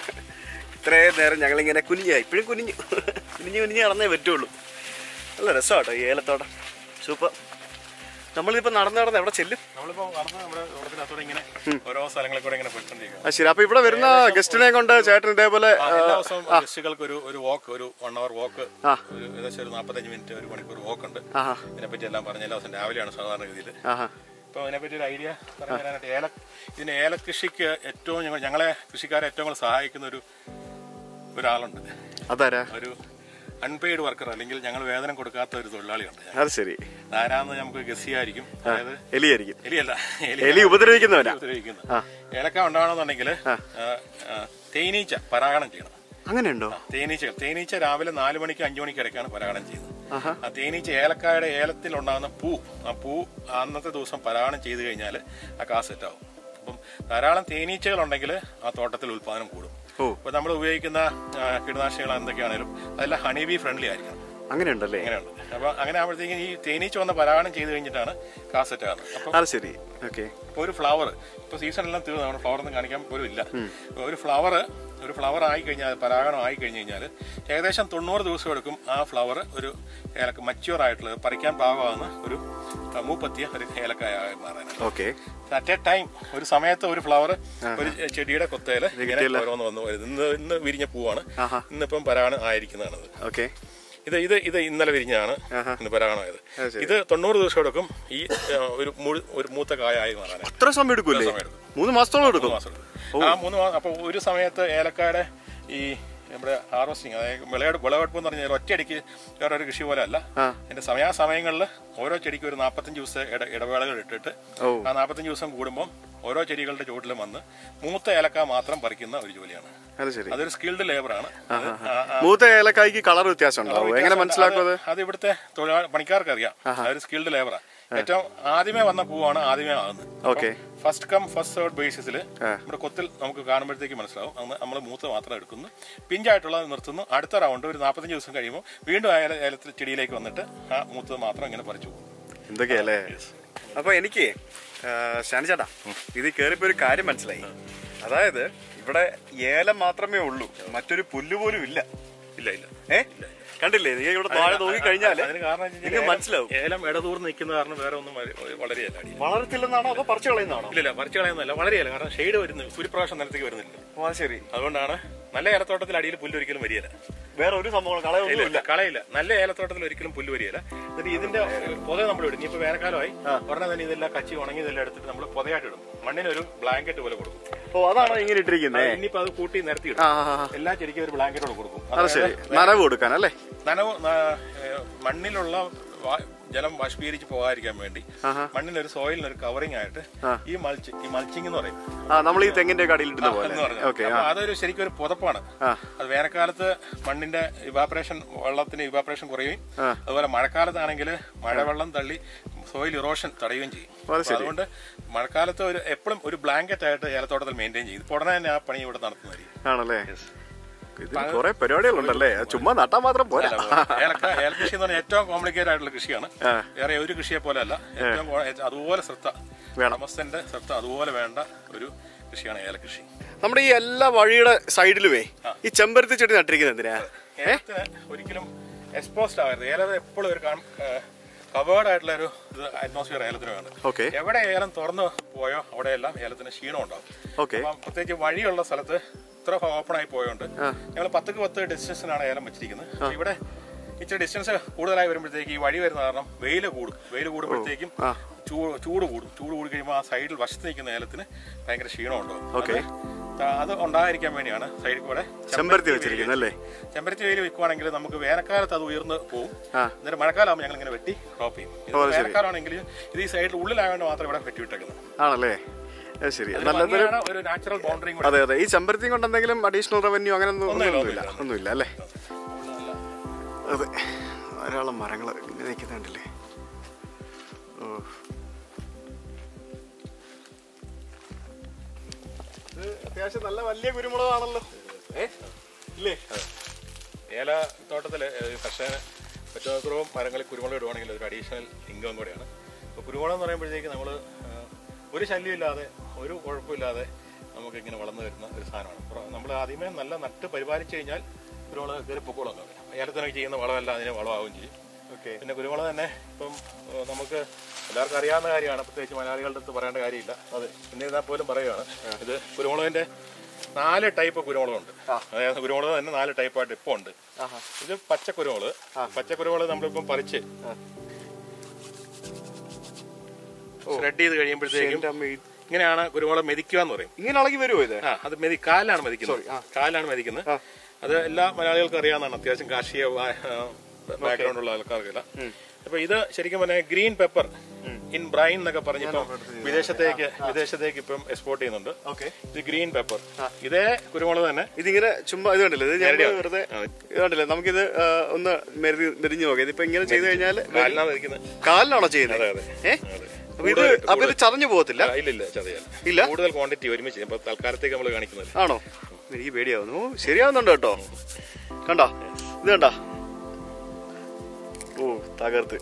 ഇത്രയും നേരം ഞങ്ങളിങ്ങനെ കുനിഞ്ഞ ഇപ്പോഴും കുനിഞ്ഞു കുനിഞ്ഞ് കുനിഞ്ഞ് നടന്നേ പറ്റുള്ളൂ നല്ല രസമാട്ടോ ഈ ഏലത്തോട്ടം സൂപ്പർ നമ്മളിപ്പോൾ നടന്ന് നടന്ന് എവിടെ ചെല്ലും നമ്മളിപ്പോ നടന്ന് നമ്മുടെ റോഡത്തിനകത്തൂടെ ഇങ്ങനെ ഓരോ സ്ഥലങ്ങളിൽ കൂടെ ഇങ്ങനെ പോയിക്കൊണ്ടിരിക്കുക ആ ശരി അപ്പൊ ഇവിടെ വരുന്ന ഗസ്റ്റിനെ കൊണ്ട് ചേട്ടൻ ഇതേപോലെ ആ, എല്ലാ ദിവസവും ഗസ്റ്റുകൾക്ക് ഒരു ഒരു വാക്ക് ഒരു വൺ അവർ വാക്ക് ആ. ഒരു ഏകദേശം ഒരു നാൽപ്പത്തഞ്ച് മിനിറ്റ് ഒരു മണിക്കൂർ വാക്ക് ഉണ്ട് ആഹാ ഇതിനെപ്പറ്റി എല്ലാം പറഞ്ഞ എല്ലാ ദിവസം രാവിലെയാണ് സാധാരണഗതിയിൽ ആഹാ അപ്പോൾ അതിനെപ്പറ്റി ഒരു ഐഡിയ പറഞ്ഞു തരാനായിട്ട് ഏല ഇതിന് ഏലകൃഷിക്ക് ഏറ്റവും ഞങ്ങൾ ഞങ്ങളെ കൃഷിക്കാരെ ഏറ്റവും കൂടുതൽ സഹായിക്കുന്ന ഒരു ഒരാളുണ്ട് അതാരാ ഒരു അൺപെയ്ഡ് വർക്കർ അല്ലെങ്കിൽ ഞങ്ങൾ വേതനം കൊടുക്കാത്ത ഒരു തൊഴിലാളിയുണ്ട് അത് ശരി ആരാന്ന് നമുക്ക് ഗസ് ചെയ്യായിരിക്കും അതായത് എലിയായിരിക്കും എലിയല്ല എലി ഉപദ്രവിക്കുന്നവനാ ഉപദ്രവിക്കുന്ന ആ. ഏലക്ക ഉണ്ടാവണമെന്നുണ്ടെങ്കിൽ തേനീച്ച പരാഗണം ചെയ്യണം അങ്ങനെയുണ്ടോ തേനീച്ചകൾ തേനീച്ച രാവിലെ നാല് മണിക്ക് അഞ്ചു മണിക്ക് ഇടയ്ക്കാണ് പരാഗണം ചെയ്യുന്നത് ആ തേനീച്ച ഏലക്കായുടെ ഏലത്തിൽ ഉണ്ടാകുന്ന പൂ ആ പൂ അന്നത്തെ ദിവസം പരാഗണം ചെയ്തു കഴിഞ്ഞാൽ ആ കാ സെറ്റ് ആവും അപ്പം ധാരാളം തേനീച്ചകൾ ഉണ്ടെങ്കിൽ ആ തോട്ടത്തിൽ ഉൽപാദനം കൂടും ഓ. അപ്പോൾ നമ്മൾ ഉപയോഗിക്കുന്ന ആ, കീടനാശിനികൾ എന്തൊക്കെയാണേലും അതെല്ലാം ഹണി ബി ഫ്രണ്ട്ലി ആയിരിക്കണം അങ്ങനെയുണ്ടല്ലേ അങ്ങനെയുണ്ട് അപ്പോൾ അങ്ങനെ ആകുമ്പോഴത്തേക്കും ഈ തേനീച്ച വന്ന് പരാഗണം ചെയ്ത് കഴിഞ്ഞിട്ടാണ് കാ സെറ്റ് ആകുന്നത് അപ്പം അത് ശരി ഓക്കെ ഇപ്പോൾ ഒരു ഫ്ലവർ ഇപ്പോൾ സീസൺ എല്ലാം തീർന്നു നമ്മുടെ ഫ്ലവർ ഒന്നും കാണിക്കാൻ പോലും ഇല്ല ഒരു ഫ്ലവർ ഒരു ഫ്ലവർ ആയി കഴിഞ്ഞാൽ പരാഗണം ആയി കഴിഞ്ഞ് കഴിഞ്ഞാൽ ഏകദേശം തൊണ്ണൂറ് ദിവസം എടുക്കും ആ ഫ്ലവർ ഒരു ഏലക്ക മച്യൂർ ആയിട്ടുള്ളത് പറിക്കാൻ പാകമാകുന്ന ഒരു ആ, മൂപ്പത്തിയ ഒരു ഏലക്കായി മാറാൻ ഓക്കെ അറ്റ് എ ടൈം ഒരു സമയത്ത് ഒരു ഫ്ലവർ ഒരു ചെടിയുടെ കൊത്തയില് ഇങ്ങനെ കിട്ടിയല്ലോ. ഓരോന്ന് വന്ന് വരുന്നത് ഇന്ന് ഇന്ന് വിരിഞ്ഞ പൂവാണ് ആഹാ. ഇന്നിപ്പം പരാഗണം ആയിരിക്കുന്നതാണത് ഓക്കെ ഇത് ഇത് ഇത് ഇന്നലെ വിരിഞ്ഞതാണ് ആഹാ. ഇന്ന് പരാഗണമായത് അത് ശരി. ഇത് തൊണ്ണൂറ് ദിവസം എടുക്കും ഈ ആ, ഒരു മുഴു- ഒരു മൂത്ത കായായി മാറാനായിട്ട് അത്ര സമയം എടുക്കൂലേ സമയം എടുക്കും. മൂന്ന് മാസത്തോളം എടുക്കും മൂന്ന് മാസം എടുക്കും. ആ മൂന്ന് മാസം അപ്പൊ ഒരു സമയത്ത് ഏലക്കായുടെ ഈ നമ്മുടെ ഹാർവസ്റ്റിംഗ് അതായത് വിളവെടുപ്പ് വിളവെടുപ്പ് എന്ന് പറഞ്ഞാൽ ഒറ്റയടിക്ക് വേറൊരു കൃഷി പോലെ അല്ല ആ. എന്റെ സമയാസമയങ്ങളിൽ ഓരോ ചെടിക്കും ഒരു നാൽപ്പത്തഞ്ച് ദിവസത്തെ ഇട ഇടവേളകൾ ഇട്ടിട്ട് ഓ. ആ നാൽപ്പത്തഞ്ച് ദിവസം കൂടുമ്പോൾ ഓരോ ചെടികളുടെ ചുവട്ടിലും വന്ന് മൂത്ത ഏലക്ക മാത്രം പറിക്കുന്ന ഒരു ജോലിയാണ് അത് ശരി അതൊരു സ്കിൽഡ് ലേബറാണ് അത് ആ- ആ മൂത്ത ഏലക്കായ്ക്ക് കളർ വ്യത്യാസം ഉണ്ടാവും എങ്ങനെ വ്യത്യാസം മനസ്സിലാക്കും അത് അത് ഇവിടുത്തെ തൊഴിലാളി പണിക്കാർക്ക് അറിയാം അതൊരു സ്കിൽഡ് ലേബറാ ഏറ്റവും ആദ്യമേ വന്ന പൂവാണ് ആദ്യമേ ആകുന്നത് okay first come first serve ബേസിസിൽ നമ്മുടെ കൊത്തിൽ നമുക്ക് കാണുമ്പോഴത്തേക്ക് മനസ്സിലാവും അന്ന് നമ്മൾ മൂത്ത് മാത്രം എടുക്കുന്നു പിഞ്ചായിട്ടുള്ളത് നിർത്തുന്നു അടുത്ത റൗണ്ട് ഒരു നാൽപ്പത്തഞ്ച് ദിവസം കഴിയുമ്പോൾ വീണ്ടും ആ ഏല- ഏലത്തിൽ ചെടിയിലേക്ക് വന്നിട്ട് ആ മൂത്തത് മാത്രം ഇങ്ങനെ പറിച്ചു പോകും എന്തൊക്കെയല്ലേ അപ്പൊ എനിക്ക് ഷാനി ചേട്ടാ ഇത് കേറിപ്പോ ഒരു കാര്യം മനസ്സിലായി അതായത് ഇവിടെ ഏലം മാത്രമേ ഉള്ളൂ മറ്റൊരു പുല്ല് പോലും ഇല്ല ഇല്ല ഇല്ല ഏ കണ്ടില്ലേ നീ ഇവിടെ താഴെ നോക്കി കഴിഞ്ഞാല് അതിന് കാരണം എന്ന് വെച്ച് നിങ്ങൾക്ക് കഴിഞ്ഞാൽ മനസ്സിലാവും ഏലം ഇടതൂർന്ന് നിൽക്കുന്ന കാരണം വേറെ ഒന്നും വള- വളരെയല്ല അടിയിൽ വളരത്തില്ലെന്നാണോ അതോ പറിച്ചു കളയുന്നതാണോ ഇല്ല ഇല്ല പറിച്ചു കളയുന്നതല്ല വളരെയല്ല കാരണം ഷെയ്ഡ് വരുന്നു സൂര്യപ്രകാശം നിലത്തേക്ക് വരുന്നില്ല ഓ അത് ശരി അതുകൊണ്ടാണ് നല്ല ഏലത്തോട്ടത്തിൽ അടിയിൽ പുല്ല് ഒരിക്കലും വരികയില്ല വേറെ ഒരു സംഭവം കളയൊന്നും ഇല്ല കളയില്ല നല്ല ഏലത്തോട്ടത്തിൽ ഒരിക്കലും പുല്ല് വരികയില്ല എന്നിട്ട് ഇതിന്റെ പൊത നമ്മൾ ഇടും ഇനിയിപ്പോ വേനൽക്കാലമായി ഉടനെ തന്നെ ഇതെല്ലാം കച്ചി ഉണങ്ങി ഇതെല്ലാം എടുത്തിട്ട് നമ്മൾ പൊതയായിട്ട് ഇടും മണ്ണിനൊരു ബ്ലാങ്കറ്റ് പോലെ കൊടുക്കും ഓ അതാണോ ഇങ്ങനെ ഇട്ടിരിക്കുന്നേ ഇനിയിപ്പോ അത് കൂട്ടി നിരത്തി ആ ഇടും ആ, ആ. എല്ലാ ചെടിക്കും ഒരു ബ്ലാങ്കറ്റ് കൊടുക്കും അത് ശരി നനവ് കൊടുക്കാൻ അല്ലേ നനവ് ന- ഏഹ് മണ്ണിലുള്ള വാ- ജലം ബാഷ്പീകരിച്ച് പോകാതിരിക്കാൻ വേണ്ടി ആഹാ. മണ്ണിനൊരു സോയിലിനൊരു കവറിംഗ് ആയിട്ട് ഈ മൾച്ച് ഈ മൾച്ചിങ് എന്ന് പറയും ആ നമ്മൾ ഈ തെങ്ങിന്റെ കടയിൽ ഇടുന്ന പോലെ എന്ന് പറഞ്ഞാൽ. ഓക്കെ അപ്പൊ അതൊരു ശരിക്കും ഒരു പുതപ്പാണ് ആ. അത് വേനൽക്കാലത്ത് മണ്ണിന്റെ ഇവാപറേഷൻ വെള്ളത്തിന് ഇവാപറേഷൻ കുറയുകയും ആ. അതുപോലെ മഴക്കാലത്താണെങ്കിൽ മഴവെള്ളം തള്ളി സോയിൽ ഇറോഷൻ തടയുകയും ചെയ്യും അത് അപ്പൊ അതുകൊണ്ട് മഴക്കാലത്ത് ഒരു എപ്പോഴും ഒരു ബ്ലാങ്കറ്റ് ആയിട്ട് ഏലത്തോട്ടത്തിൽ മെയിൻറ്റെയിൻ ചെയ്യും ഇപ്പൊ ഉടനെ തന്നെ ആ പണി ഇവിടെ നടത്തുന്നതായിരിക്കും ആണല്ലേ ഇതിന് കുറെ പരിപാടികളുണ്ടല്ലേ അത് ചുമ്മാ നട്ടാൻ മാത്രം പോരാ ഏലക്ക ഏലകൃഷി എന്ന് പറഞ്ഞാൽ ഏറ്റവും കോംപ്ലിക്കേറ്റഡ് ആയിട്ടുള്ള കൃഷിയാണ് വേറെ ഒരു കൃഷിയെ പോലെ അല്ല ഏറ്റവും കോ- അതുപോലെ ശ്രദ്ധ വേണം. ഉടമസ്ഥന്റെ ശ്രദ്ധ അതുപോലെ വേണ്ട ഒരു കൃഷിയാണ് ഏലകൃഷി നമ്മുടെ ഈ എല്ലാ വഴിയുടെ സൈഡിലുമേ ഈ ചെമ്പരത്തി ചെടി നട്ടിരിക്കുന്നത് എന്തിനാ ഏലത്തിന് ഒരിക്കലും എക്സ്പോസ്ഡ് ആകരുത് ഏലം എപ്പോഴും ഒരു കവേർഡ് ആയിട്ടുള്ള ഒരു അറ്റ്മോസ്ഫിയർ ഏലത്തിന് വേണം ഓക്കെ എവിടെ ഏലം തുറന്നു പോയോ അവിടെയെല്ലാം ഏലത്തിന് ക്ഷീണം ഉണ്ടാവും ഓക്കെ അപ്പം പ്രത്യേകിച്ച് വഴിയുള്ള സ്ഥലത്ത് ഇത്ര ഓപ്പൺ ആയി പോയോണ്ട് ഞങ്ങൾ പത്തുക്ക് പത്ത് ഡിസ്റ്റൻസിനാണ് ഏലം വെച്ചിരിക്കുന്നത് അപ്പൊ ഇവിടെ ഇച്ചിരി ഡിസ്റ്റൻസ് കൂടുതലായി വരുമ്പോഴത്തേക്ക് ഈ വഴി വരുന്ന കാരണം വെയിൽ കൂടും വെയിൽ കൂടുമ്പോഴത്തേക്കും ചൂട് ചൂട് കൂടും ചൂട് കൂടി കഴിയുമ്പോൾ ആ സൈഡിൽ വശത്ത് നിൽക്കുന്ന ഏലത്തിന് ഭയങ്കര ക്ഷീണം ഉണ്ടാവും Okay. അത് അത് ഉണ്ടാകാതിരിക്കാൻ വേണ്ടിയാണ് സൈഡിൽ കൂടെ ചെമ്പരത്തി വെച്ചിരിക്കുന്നത് അല്ലേ ചെമ്പരത്തി വെയിൽ വെക്കുവാണെങ്കിൽ നമുക്ക് വേനൽക്കാലത്ത് അത് ഉയർന്ന് പോകും ആ. എന്നിട്ട് മഴക്കാലം ഞങ്ങൾ ഇങ്ങനെ വെട്ടി ഡ്രോപ്പ് ചെയ്യും ഇത് വേനൽക്കാലമാണെങ്കിൽ ഇത് ഈ സൈഡിൽ ഉള്ളിലായതുകൊണ്ട് മാത്രം ഇവിടെ വെട്ടി വിട്ടേക്കുന്നത് ആണല്ലേ അത് ശരി ഇത് നല്ലതൊരു ഭംഗിയാണ്, ഒരു നാച്ചുറൽ ബൗണ്ടറിയും കൂടെ അതെ അതെ ഈ ചെമ്പരത്തിയും കൊണ്ട് എന്തെങ്കിലും അഡീഷണൽ റവന്യൂ അങ്ങനെ ഒന്നും ഒന്നുമില്ല, ഒന്നുമില്ല ഒന്നുമില്ല. ഒന്നുമില്ല അല്ലേ അതെ ധാരാളം മരങ്ങൾ ഇങ്ങനെ നിൽക്കുന്നുണ്ടല്ലേ ഓ ഇത് അത്യാവശ്യം നല്ല വലിയ കുരുമുളകാണല്ലോ ഏ ഇല്ലേ ഏല തോട്ടത്തിൽ കർഷകന് പറ്റുമത്രവും മരങ്ങളിൽ കുരുമുളക് ഇടുവാണെങ്കിൽ ഒരു അഡീഷണൽ ഇൻകം കൂടെയാണ് അപ്പോൾ കുരുമുളക് എന്ന് പറയുമ്പോഴത്തേക്ക് നമ്മൾ ഒരു ശല്യമില്ലാതെ ഒരു കുഴപ്പമില്ലാതെ നമുക്ക് ഇങ്ങനെ വളർന്നു വരുന്ന ഒരു സാധനമാണ് നമ്മൾ ആദ്യമേ നല്ല നട്ട് പരിപാലിച്ചു കഴിഞ്ഞാൽ കുരുമുളക് കയറി പൊക്കോളം ഏലത്തിനൊക്കെ ചെയ്യുന്ന വളമല്ല അതിന് വളമാവുകയും ചെയ്യും ഓക്കെ പിന്നെ കുരുമുളക് തന്നെ ഇപ്പം ഏഹ്, നമുക്ക് എല്ലാവർക്കും അറിയാവുന്ന കാര്യമാണ് പ്രത്യേകിച്ച് മലയാളികളുടെ അടുത്ത് പറയേണ്ട കാര്യമില്ല അതെ എന്നിരുന്നാൽ പോലും പറയുകയാണ് ഇത് കുരുമുളകിന്റെ നാല് ടൈപ്പ് കുരുമുളകുണ്ട് അതായത് കുരുമുളക് തന്നെ നാല് ടൈപ്പായിട്ട് ഇപ്പോൾ ഉണ്ട് ഇത് പച്ചക്കുരുമുളക് പച്ചക്കുരുമുളക് നമ്മളിപ്പം പറിച്ച് ഷ്രെഡ് ചെയ്ത് കഴിയുമ്പോഴത്തേക്കും എൻ്റെ അമ്മ ഈ- ഇങ്ങനെയാണ് കുരുമുളക് മെതിക്കുക എന്ന് പറയും ഇങ്ങനെ ഇളകി വരുമോ ഇത് ആ അത് മെതി കാലിലാണ് മെതിക്കുന്നത് കാലിലാണ് മെതിക്കുന്നത് അത് എല്ലാ മലയാളികൾക്കും അറിയാവുന്നതാണ് അത്യാവശ്യം കാർഷിക ബാക്ക്ഗ്രൗണ്ട് ഉള്ള ആൾക്കാർക്കെല്ലാം അപ്പൊ ഇത് ശരിക്കും പറഞ്ഞാൽ ഗ്രീൻ പെപ്പർ ഇൻ ബ്രൈൻ എന്നൊക്കെ പറഞ്ഞിപ്പം വിദേശത്തേക്ക് വിദേശത്തേക്ക് ഇപ്പം എക്സ്പോർട്ട് ചെയ്യുന്നുണ്ട് ഓക്കെ ഇത് ഗ്രീൻ പെപ്പർ ഇതേ കുരുമുളക് തന്നെ ഇതിങ്ങനെ ചുമ്മാ ഇത് കണ്ടില്ലേ ഇത് ഞാൻ വെറുതെ ഇത് കണ്ടില്ലേ നമുക്കിത് ആ, ഒന്ന് മെരുതി മെരിഞ്ഞു നോക്കാം ഇതിപ്പോ ഇങ്ങനെ ചെയ്ത് കഴിഞ്ഞാൽ കാലിനാണ് മെതിക്കുന്നത് കാലിലാണോ ചെയ്യുന്നത് അതെ അതെ ഏ അതെ അപ്പൊ ഇത് അപ്പൊ ഇത് ചതഞ്ഞു പോകത്തില്ല ആ, ഇല്ല ഇല്ല ചതയല്ല ഇല്ല? കൂടുതൽ ക്വാണ്ടിറ്റി ഒരുമിച്ച് ഇപ്പൊ തൽക്കാലത്തേക്ക് നമ്മൾ കാണിക്കുന്നത് ആണോ എനിക്ക് പേടിയാവുന്നു ഓ, ശരിയാവുന്നുണ്ട് കേട്ടോ കണ്ടോ ഇത് കണ്ടോ ഓ തകർത്ത്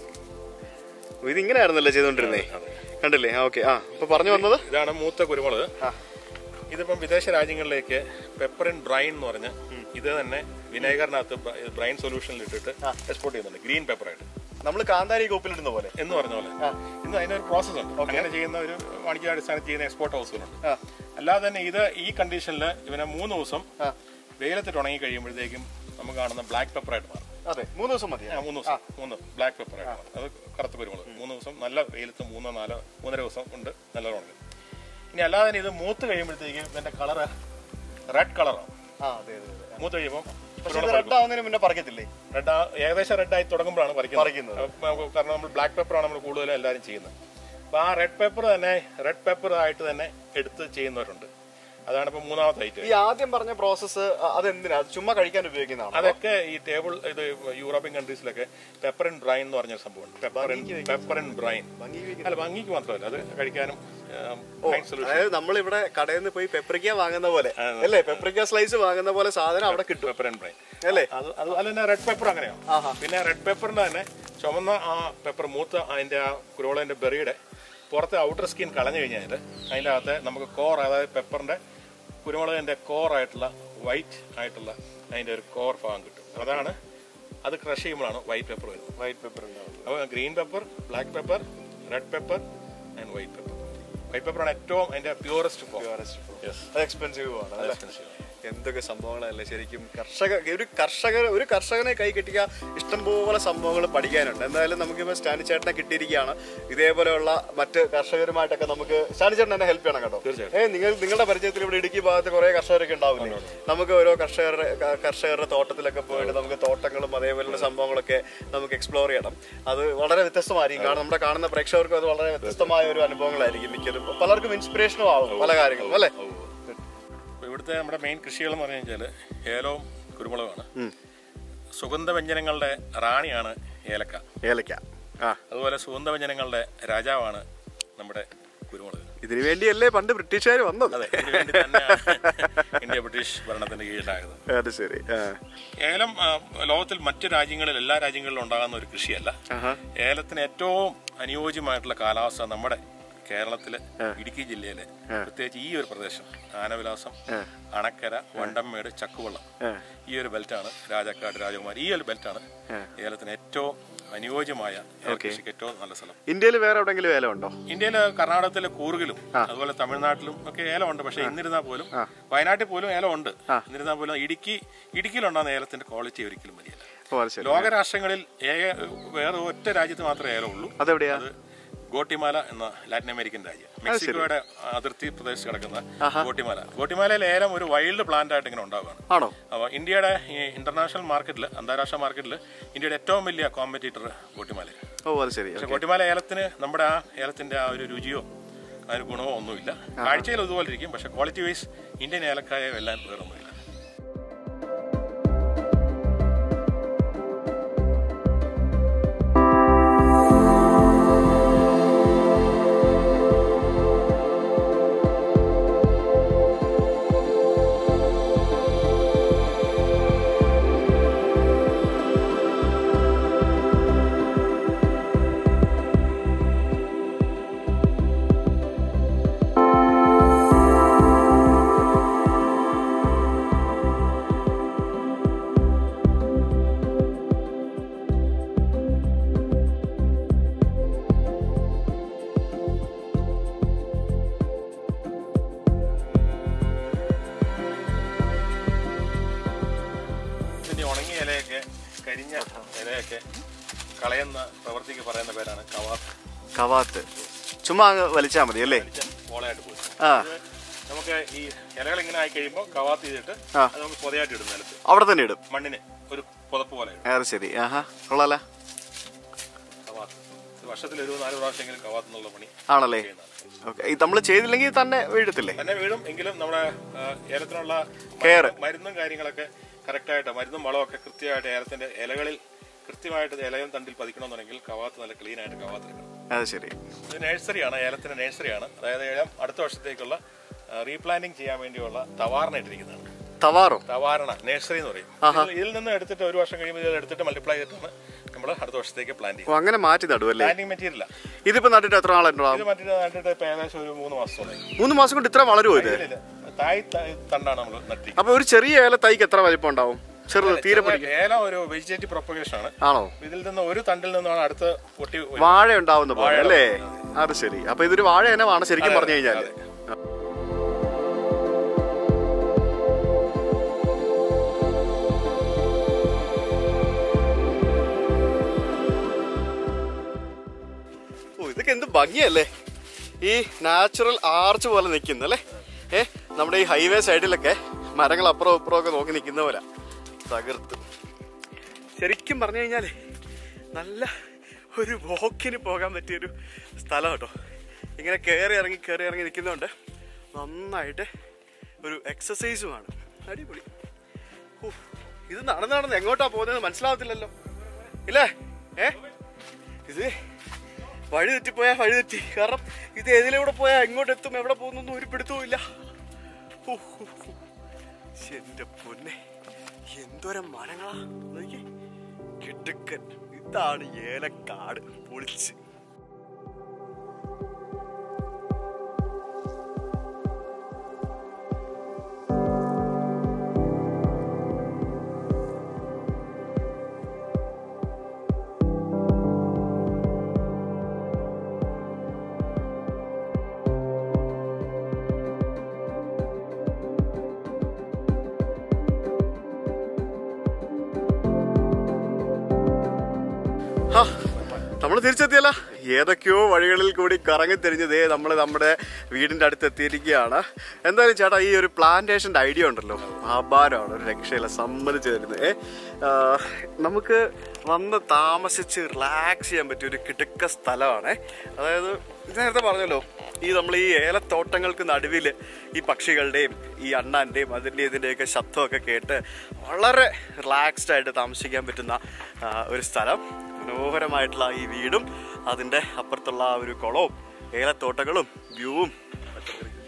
ഓ, ഇത് ഇങ്ങനെയായിരുന്നല്ലേ ചെയ്തോണ്ടിരുന്നേ കണ്ടില്ലേ ആ ഓക്കെ ആ അപ്പൊ പറഞ്ഞു വന്നത് ഇതാണ് മൂത്ത കുരുമുളക് ഇതിപ്പം വിദേശ രാജ്യങ്ങളിലേക്ക് പെപ്പർ ആൻഡ് ബ്രൈൻ എന്ന് പറഞ്ഞ ഇത് തന്നെ വിനേഗറിനകത്ത് ബ്രൈൻ സൊല്യൂഷനിൽ ഇട്ടിട്ട് എക്സ്പോർട്ട് ചെയ്യുന്നുണ്ട് ഗ്രീൻ പെപ്പർ ആയിട്ട് നമ്മൾ കാന്താരി കോപ്പിലിടുന്ന പോലെ എന്ന് പറഞ്ഞ പോലെ ഇന്ന് അതിനൊരു പ്രോസസ് ഉണ്ട് അങ്ങനെ ചെയ്യുന്ന ഒരു വാണിജ്യാടിസ്ഥാനത്തിൽ ചെയ്യുന്ന എക്സ്പോർട്ട് ഹൗസുകളുണ്ട് ആ. അല്ലാതെ തന്നെ ഇത് ഈ കണ്ടീഷനിൽ ഇവനെ മൂന്ന് ദിവസം വെയിലത്തിട്ട് ഉണങ്ങി കഴിയുമ്പോഴത്തേക്കും നമുക്ക് കാണുന്ന ബ്ലാക്ക് പെപ്പർ ആയിട്ട് മാറും അതെ മൂന്ന് ദിവസം മതി ആ, മൂന്ന് ദിവസം മൂന്ന് ബ്ലാക്ക് പെപ്പർ ആയിട്ട് മാറും അത് കറുത്ത കുരുമുളക് മൂന്ന് ദിവസം നല്ല വെയിലത്ത് മൂന്നോ നാലോ മൂന്നര ദിവസം കൊണ്ട് നല്ല ഉണങ്ങും ഇനി അല്ലാതെ തന്നെ ഇത് മൂത്ത് കഴിയുമ്പോഴത്തേക്കും ഇതിന്റെ കളറ് റെഡ് കളറാണ് ആ അതെ അതെ അതെ മൂത്ത് കഴിയുമ്പോൾ പക്ഷെ ഇത് റെഡ് ആവുന്നതിന് മുന്നേ പറിക്കത്തില്ലേ റെഡ് ഏകദേശം റെഡ് ആയി തുടങ്ങുമ്പോഴാണ് പറിക്കുന്നത് പറിക്കുന്നത്. അപ്പൊ നമുക്ക് കാരണം നമ്മൾ ബ്ലാക്ക് പേപ്പറാണ് നമ്മൾ കൂടുതലും എല്ലാവരും ചെയ്യുന്നത് അപ്പൊ ആ റെഡ് പേപ്പർ തന്നെ റെഡ് പേപ്പർ ആയിട്ട് തന്നെ എടുത്ത് ചെയ്യുന്നവരുണ്ട് അതാണ് ഇപ്പൊ മൂന്നാമത്തെ ഐറ്റം ഈ ആദ്യം പറഞ്ഞ പ്രോസസ്സ് അതെന്തിനാ അത് ചുമ്മാ കഴിക്കാൻ ഉപയോഗിക്കുന്നതാണ് അതൊക്കെ ഈ ടേബിൾ ഇത് യൂറോപ്യൻ കൺട്രീസിലൊക്കെ പെപ്പർ ആൻഡ് ബ്രൈൻ എന്ന് പറഞ്ഞ സംഭവമുണ്ട് pepper and pepper and brine അല്ല ഭംഗിക്ക് മാത്രമല്ല അത് കഴിക്കാനും ബ്രൈൻ സൊല്യൂഷൻ അതായത് നമ്മളിവിടെ കടയിൽ നിന്ന് പോയി പെപ്രിക്ക വാങ്ങുന്ന പോലെ അല്ലേ പെപ്രിക്ക സ്ലൈസ് വാങ്ങുന്ന പോലെ സാധനം അവിടെ കിട്ടും പെപ്പർ ആൻഡ് ബ്രൈൻ അല്ലേ അത് അത് അല്ല തന്നെ റെഡ് പെപ്പർ അങ്ങനെയാണ് പിന്നെ റെഡ് പെപ്പറിന്റെ തന്നെ ചുമന്ന ആ പെപ്പർ മൂത്ത അതിന്റെ ആ കുരുവളന്റെ ബെറിയുടെ പുറത്തെ ഔട്ടർ സ്കിൻ കളഞ്ഞു കഴിഞ്ഞാൽ അതിൻ്റെ അകത്ത് നമുക്ക് കോർ അതായത് പെപ്പറിന്റെ കുരുമുളകിന്റെ കോർ ആയിട്ടുള്ള വൈറ്റ് ആയിട്ടുള്ള അതിന്റെ ഒരു കോർ ഭാഗം കിട്ടും അതാണ് അത് ക്രഷ് ചെയ്യുമ്പോഴാണ് വൈറ്റ് പെപ്പർ വരുന്നത് വൈറ്റ് പെപ്പർ ഉണ്ടാവും അപ്പോൾ green pepper black pepper red pepper and white pepper white പെപ്പറാണ് ഏറ്റവും അതിന്റെ പ്യൂറസ്റ്റ് ഫോം യെസ് അത് എക്സ്പെൻസീവ് ആണ് അല്ലേ എന്തൊക്കെ സംഭവങ്ങളല്ലേ ശരിക്കും കർഷക ഒരു കർഷകർ ഒരു കർഷകനെ കൈ കിട്ടിയ ഇഷ്ടംപോലെ സംഭവങ്ങൾ പഠിക്കാനുണ്ട് എന്തായാലും നമുക്കിപ്പോൾ സ്റ്റാനി ചേട്ടനെ കിട്ടിയിരിക്കുകയാണ് ഇതേപോലെയുള്ള മറ്റ് കർഷകരുമായിട്ടൊക്കെ നമുക്ക് സ്റ്റാനി ചേട്ടൻ എന്നെ ഹെൽപ്പ് ചെയ്യണം കേട്ടോ തീർച്ചയായിട്ടും. ഏ നിങ്ങൾ നിങ്ങളുടെ പരിചയത്തിൽ ഇവിടെ ഇടുക്കി ഭാഗത്ത് കുറെ കർഷകരൊക്കെ ഉണ്ടാവില്ലേ നമുക്ക് ഓരോ കർഷകരുടെ ക- കർഷകരുടെ തോട്ടത്തിലൊക്കെ പോയിട്ട് നമുക്ക് തോട്ടങ്ങളും അതേപോലെയുള്ള സംഭവങ്ങളൊക്കെ നമുക്ക് എക്സ്പ്ലോർ ചെയ്യണം അത് വളരെ വ്യത്യസ്തമായിരിക്കും കാരണം നമ്മുടെ കാണുന്ന പ്രേക്ഷകർക്കും അത് വളരെ വ്യത്യസ്തമായ ഒരു അനുഭവങ്ങളായിരിക്കും മിക്കതും പലർക്കും ഇൻസ്പിറേഷനും ആവും പല കാര്യങ്ങളും അല്ലേ അപ്പോൾ ഇവിടുത്തെ നമ്മുടെ മെയിൻ കൃഷികൾ എന്ന് പറഞ്ഞു കഴിഞ്ഞാൽ ഏലവും കുരുമുളകുമാണ് സുഗന്ധവ്യഞ്ജനങ്ങളുടെ റാണിയാണ് ഏലക്ക ഏലക്ക ആ അതുപോലെ സുഗന്ധവ്യഞ്ജനങ്ങളുടെ രാജാവാണ് നമ്മുടെ കുരുമുളക് ഇതിനു വേണ്ടിയല്ലേ പണ്ട് ബ്രിട്ടീഷുകാർ വന്നത് അതെ ഇതിനു വേണ്ടി തന്നെയാണ് ഇന്ത്യ ബ്രിട്ടീഷ് ഭരണത്തിന്റെ കീഴിലായത് അത് ശരി ആ. ഏലം ആ, ലോകത്തിൽ മറ്റു രാജ്യങ്ങളിൽ എല്ലാ രാജ്യങ്ങളിലും ഉണ്ടാകുന്ന ഒരു കൃഷിയല്ല ആഹാ. ഏലത്തിന് ഏറ്റവും അനുയോജ്യമായിട്ടുള്ള കാലാവസ്ഥ നമ്മുടെ കേരളത്തിലെ ഇടുക്കി ജില്ലയിലെ പ്രത്യേകിച്ച് ഈ ഒരു പ്രദേശം ആനവിലാസം അണക്കര വണ്ടമ്മേട് ചക്കുവള്ളം ഈ ഒരു ബെൽറ്റാണ് രാജാക്കാട് രാജകുമാരി ഈ ഒരു ബെൽറ്റാണ് ഏലത്തിന് ഏറ്റവും അനുയോജ്യമായ ഏല കൃഷിക്ക് ഏറ്റവും നല്ല സ്ഥലം ഇന്ത്യയിൽ വേറെ എവിടെങ്കിലും ഏലം ഉണ്ടോ ഇന്ത്യയിലെ കർണാടകത്തിലെ കൂറുകിലും അതുപോലെ തമിഴ്നാട്ടിലും ഒക്കെ ഏലമുണ്ട് പക്ഷെ എന്നിരുന്നാൽ പോലും വയനാട്ടിൽ പോലും ഏലമുണ്ട് എന്നിരുന്നാൽ പോലും ഇടുക്കി ഇടുക്കിയിലുണ്ടാകുന്ന ഏലത്തിന്റെ ക്വാളിറ്റി ഒരിക്കലും മതിയല്ല ഓ അത് ശരി ലോകരാഷ്ട്രങ്ങളിൽ ഏക- വേറെ ഒറ്റ രാജ്യത്ത് മാത്രമേ ഏലമുള്ളൂ അതെവിടെയാ അത് ഗോട്ടിമാല എന്ന ലാറ്റിൻ അമേരിക്കൻ രാജ്യം മെക്സിക്കോയുടെ അതിർത്തി പ്രദേശത്ത് കിടക്കുന്ന ഗോട്ടിമാല ഗോട്ടിമാലയിൽ ഏലം ഒരു വൈൽഡ് പ്ലാന്റ് ആയിട്ട് ഇങ്ങനെ ഉണ്ടാവുകയാണ് ആണോ അപ്പോൾ ഇന്ത്യയുടെ ഈ ഇന്റർനാഷണൽ മാർക്കറ്റിൽ അന്താരാഷ്ട്ര മാർക്കറ്റിൽ ഇന്ത്യയുടെ ഏറ്റവും വലിയ കോമ്പറ്റീറ്റർ ഗോട്ടിമാലയാണ് ഓ അത് ശരി പക്ഷെ ഗോട്ടിമാല ഏലത്തിന് നമ്മുടെ ആ ഏലത്തിന്റെ ആ ഒരു രുചിയോ ആ ഒരു ഗുണമോ ഒന്നുമില്ല കാഴ്ചയിൽ ഇതുപോലെ ഇരിക്കും പക്ഷെ ക്വാളിറ്റി വൈസ് ഇന്ത്യൻ ഏലക്കായ വെല്ലാൻ വേറൊന്നുമില്ല ഇതിന്റെ ഉണങ്ങിയ ഇലയൊക്കെ കരിഞ്ഞ ഇലയൊക്കെ കളയുന്ന പ്രവൃത്തിക്ക് പറയുന്ന പേരാണ് കവാത്ത് കവാത്ത് ചുമ്മാ അങ്ങ് വലിച്ചാ മതി അല്ലേ വലിച്ച പോളയായിട്ട് പോയി ആ ഇത് നമുക്ക് ഈ ഇലകൾ ഇങ്ങനെ ആയി കഴിയുമ്പോൾ കവാത്ത് ചെയ്തിട്ട് ആ. അത് നമുക്ക് പൊതയായിട്ട് ഇടും നിലത്ത് അവിടെ തന്നെ ഇടും മണ്ണിന് ഒരു പുതപ്പ് പോലെ ഇടും അത് ശരി ആഹാ കൊള്ളാല കവാത്ത് ഇത് വർഷത്തിൽ ഒരു നാല് പ്രാവശ്യമെങ്കിലും കവാത്ത് എന്നുള്ള പണി ആണല്ലേ ചെയ്യുന്നതാണ് ഓക്കെ ഇത് നമ്മൾ ചെയ്തില്ലെങ്കിൽ തന്നെ വീഴത്തില്ലേ തന്നെ വീഴും എങ്കിലും നമ്മുടെ ആ, ഏലത്തിനുള്ള Care. മരുന്നും- മരുന്നും കാര്യങ്ങളൊക്കെ കറക്റ്റായിട്ട് മരുന്നും വളമൊക്കെ കൃത്യമായിട്ട് ഏലത്തിന്റെ ഇലകളിൽ കൃത്യമായിട്ട് ഇത് ഇലയും തണ്ടിൽ പതിക്കണമെന്നുണ്ടെങ്കിൽ കവാത്ത് നല്ല ക്ലീൻ ആയിട്ട് കവാത്ത് എടുക്കണം അത് ശരി ഇത് നഴ്സറിയാണ് ഏലത്തിന്റെ നഴ്സറിയാണ് അതായത് ഏലം അടുത്ത വർഷത്തേക്കുള്ള റീപ്ലാന്റിംഗ് ചെയ്യാൻ വേണ്ടിയുള്ള തവാറിന ഇട്ടിരിക്കുന്നതാണ് തവാറോ തവാരണ നഴ്സറി എന്ന് പറയും ഇതിൽ- ഇതിൽ നിന്ന് എടുത്തിട്ട് ഒരു വർഷം കഴിയുമ്പോൾ ഇത് എടുത്തിട്ട് മൾട്ടിപ്ലൈ ചെയ്തിട്ടാണ് നമ്മൾ അടുത്ത വർഷത്തേക്ക് പ്ലാൻ ഓ ചെയ്യുന്നത് അങ്ങനെ മാറ്റി നടും അല്ലേ പ്ലാന്റിംഗ് മെറ്റീരിയൽ ഇതിപ്പോ നട്ടിട്ട് എത്ര നാളുണ്ടാവും ഇത് മറ്റേ നട്ടിട്ട് ഇപ്പൊ ഏകദേശം ഒരു മൂന്ന് മാസത്തോളം മൂന്ന് മാസം കൊണ്ട് ഇത്ര വളരുമോ ഇത് ഇല്ലില്ല. തായ് തായ് തണ്ടാണ് നമ്മൾ നട്ടിരിക്കുന്നത് അപ്പൊ ഒരു ചെറിയ ഏല തൈക്ക് എത്ര വലിപ്പം ഉണ്ടാവും ചെറുത് തീരെ പിടിക്കും ഏലം ഒരു വെജിറ്റേറ്റീവ് പ്രൊപ്പഗേഷൻ ആണ് ആണോ ഇതിൽ നിന്ന് ഒരു തണ്ടിൽ നിന്നാണ് അടുത്ത പൊട്ടി വരുന്നത്. വാഴ ഉണ്ടാവുന്ന പോലെ വാഴ അല്ലേ അത് ശരി അപ്പൊ ഇതൊരു വാഴ ഇനമാണ് ശരിക്കും പറഞ്ഞു കഴിഞ്ഞാല് ഓ ഇതൊക്കെ എന്ത് ഭംഗിയല്ലേ ഈ നാച്ചുറൽ ആർച്ച് പോലെ നിൽക്കുന്നല്ലേ ഏ നമ്മുടെ ഈ ഹൈവേ സൈഡിലൊക്കെ മരങ്ങൾ അപ്പുറം ഇപ്പുറം ഒക്കെ നോക്കി നിൽക്കുന്ന പോലെ തകർത്ത് ശരിക്കും പറഞ്ഞു കഴിഞ്ഞാലേ നല്ല ഒരു വോക്കിന് പോകാൻ പറ്റിയൊരു സ്ഥലം കേട്ടോ ഇങ്ങനെ കയറി ഇറങ്ങി കയറി ഇറങ്ങി നിൽക്കുന്നതുകൊണ്ട് നന്നായിട്ട് ഒരു എക്സസൈസുമാണ് അടിപൊളി ഓ, ഇത് നടന്ന് നടന്ന് എങ്ങോട്ടാ പോകുന്നത് മനസ്സിലാവത്തില്ലല്ലോ ഇല്ലേ ഏ ഇത് വഴി തെറ്റിപ്പോയാൽ വഴി തെറ്റി കാരണം ഇത് ഏതിലൂടെ പോയാൽ എങ്ങോട്ട് എത്തും എവിടെ പോകുന്നൊന്നും ഒരു പിടുത്തവും ഇല്ല ഹോ, ഹോ, ഹോ. ശ്ശെ, എന്റെ പൊന്നെ എന്തോരം മരങ്ങളാ നോക്കി കിടുക്കൻ ഇതാണ് ഏലക്കാട് പൊളിച്ച് നമ്മൾ തിരിച്ചെത്തിയല്ല ഏതൊക്കെയോ വഴികളിൽ കൂടി കറങ്ങി തിരിഞ്ഞതേ നമ്മൾ നമ്മുടെ വീടിന്റെ അടുത്ത് എത്തിയിരിക്കുകയാണ് എന്തായാലും ചേട്ടാ ഈ ഒരു പ്ലാന്റേഷന്റെ ഐഡിയ ഉണ്ടല്ലോ അപാരമാണ് ഒരു രക്ഷയില്ല സമ്മതിച്ചു തരുന്നത് ഏ ആ, നമുക്ക് വന്ന് താമസിച്ച് റിലാക്സ് ചെയ്യാൻ പറ്റിയ ഒരു കിടുക്ക സ്ഥലമാണ് അതായത് ഇത് നേരത്തെ പറഞ്ഞല്ലോ ഈ നമ്മൾ ഈ ഏലത്തോട്ടങ്ങൾക്ക് നടുവിൽ ഈ പക്ഷികളുടെയും ഈ അണ്ണാൻ്റെയും അതിൻ്റെ ഇതിൻ്റെയൊക്കെ ശബ്ദമൊക്കെ കേട്ട് വളരെ റിലാക്സ്ഡ് ആയിട്ട് താമസിക്കാൻ പറ്റുന്ന ആ, ഒരു സ്ഥലം മനോഹരമായിട്ടുള്ള ഈ വീടും അതിൻ്റെ അപ്പുറത്തുള്ള ആ ഒരു കുളവും ഏലത്തോട്ടങ്ങളും വ്യൂവും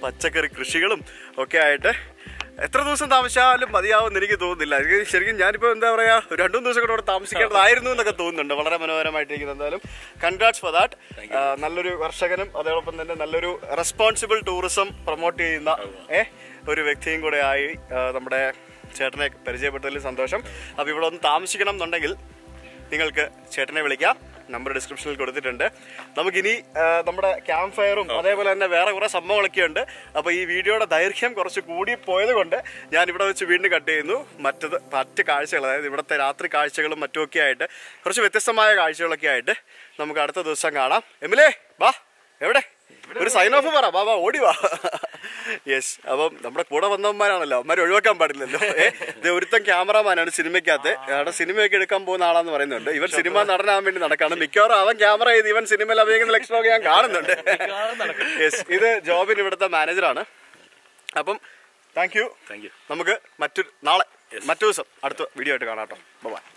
പച്ചക്കറി കൃഷികളും ഒക്കെ ആയിട്ട് എത്ര ദിവസം താമസിച്ചാലും മതിയാവുമെന്ന് എനിക്ക് തോന്നുന്നില്ല എനിക്ക് ശരിക്കും ഞാനിപ്പോൾ എന്താ പറയുക ഒരു രണ്ടു മൂന്ന് ദിവസം കൂടെ ഇവിടെ താമസിക്കേണ്ടതായിരുന്നു എന്നൊക്കെ തോന്നുന്നുണ്ട് വളരെ മനോഹരമായിട്ടിരിക്കുന്നത് എന്തായാലും കൺഗ്രാറ്റ്സ് ഫോർ ദാറ്റ് നല്ലൊരു കർഷകനും അതോടൊപ്പം തന്നെ നല്ലൊരു റെസ്പോൺസിബിൾ ടൂറിസം പ്രൊമോട്ട് ചെയ്യുന്ന ഏ ഒരു വ്യക്തിയും കൂടെ ആയി ആ, നമ്മുടെ ചേട്ടനെ പരിചയപ്പെട്ടതിൽ സന്തോഷം അപ്പോൾ ഇവിടെ ഒന്ന് താമസിക്കണം എന്നുണ്ടെങ്കിൽ നിങ്ങൾക്ക് ചേട്ടനെ വിളിക്കാം നമ്പർ ഡിസ്ക്രിപ്ഷനിൽ കൊടുത്തിട്ടുണ്ട് നമുക്കിനി ആ, നമ്മുടെ ക്യാമ്പ് ഫയറും അതേപോലെ തന്നെ വേറെ കുറേ സംഭവങ്ങളൊക്കെ ഉണ്ട് അപ്പോൾ ഈ വീഡിയോയുടെ ദൈർഘ്യം കുറച്ച് കൂടി പോയത് കൊണ്ട് ഞാൻ ഇവിടെ വെച്ച് വീണ്ടും കട്ട് ചെയ്യുന്നു മറ്റത് മറ്റ് കാഴ്ചകൾ അതായത് ഇവിടുത്തെ രാത്രി കാഴ്ചകളും മറ്റുമൊക്കെ ആയിട്ട് കുറച്ച് വ്യത്യസ്തമായ കാഴ്ചകളൊക്കെ ആയിട്ട് നമുക്ക് അടുത്ത ദിവസം കാണാം എമിലേ വാ എവിടെ ഒരു സൈൻ ഓഫ് പറ വാ വാ ഓടി വാ യെസ് അപ്പം നമ്മുടെ കൂടെ വന്നവന്മാരാണല്ലോ അവന്മാർ ഒഴിവാക്കാൻ പാടില്ലല്ലോ ഏ ഇത് ഒരുത്തൻ ക്യാമറമാനാണ് സിനിമയ്ക്കകത്ത് അവിടെ സിനിമയൊക്കെ എടുക്കാൻ പോകുന്ന ആളാന്ന് പറയുന്നുണ്ട് ഇവൻ സിനിമ നടനാൻ വേണ്ടി നടക്കാണ് മിക്കവാറും അവൻ ക്യാമറ ചെയ്ത് ഇവൻ സിനിമയിൽ അഭിനയിക്കുന്ന ലക്ഷണമൊക്കെ ഞാൻ കാണുന്നുണ്ട് യെസ് ഇത് ജോബിന് ഇവിടുത്തെ മാനേജറാണ് അപ്പം താങ്ക് യു താങ്ക് യു നമുക്ക് മറ്റൊരു നാളെ മറ്റു ദിവസം അടുത്ത വീഡിയോ ആയിട്ട് കാണാം കേട്ടോ ബൈ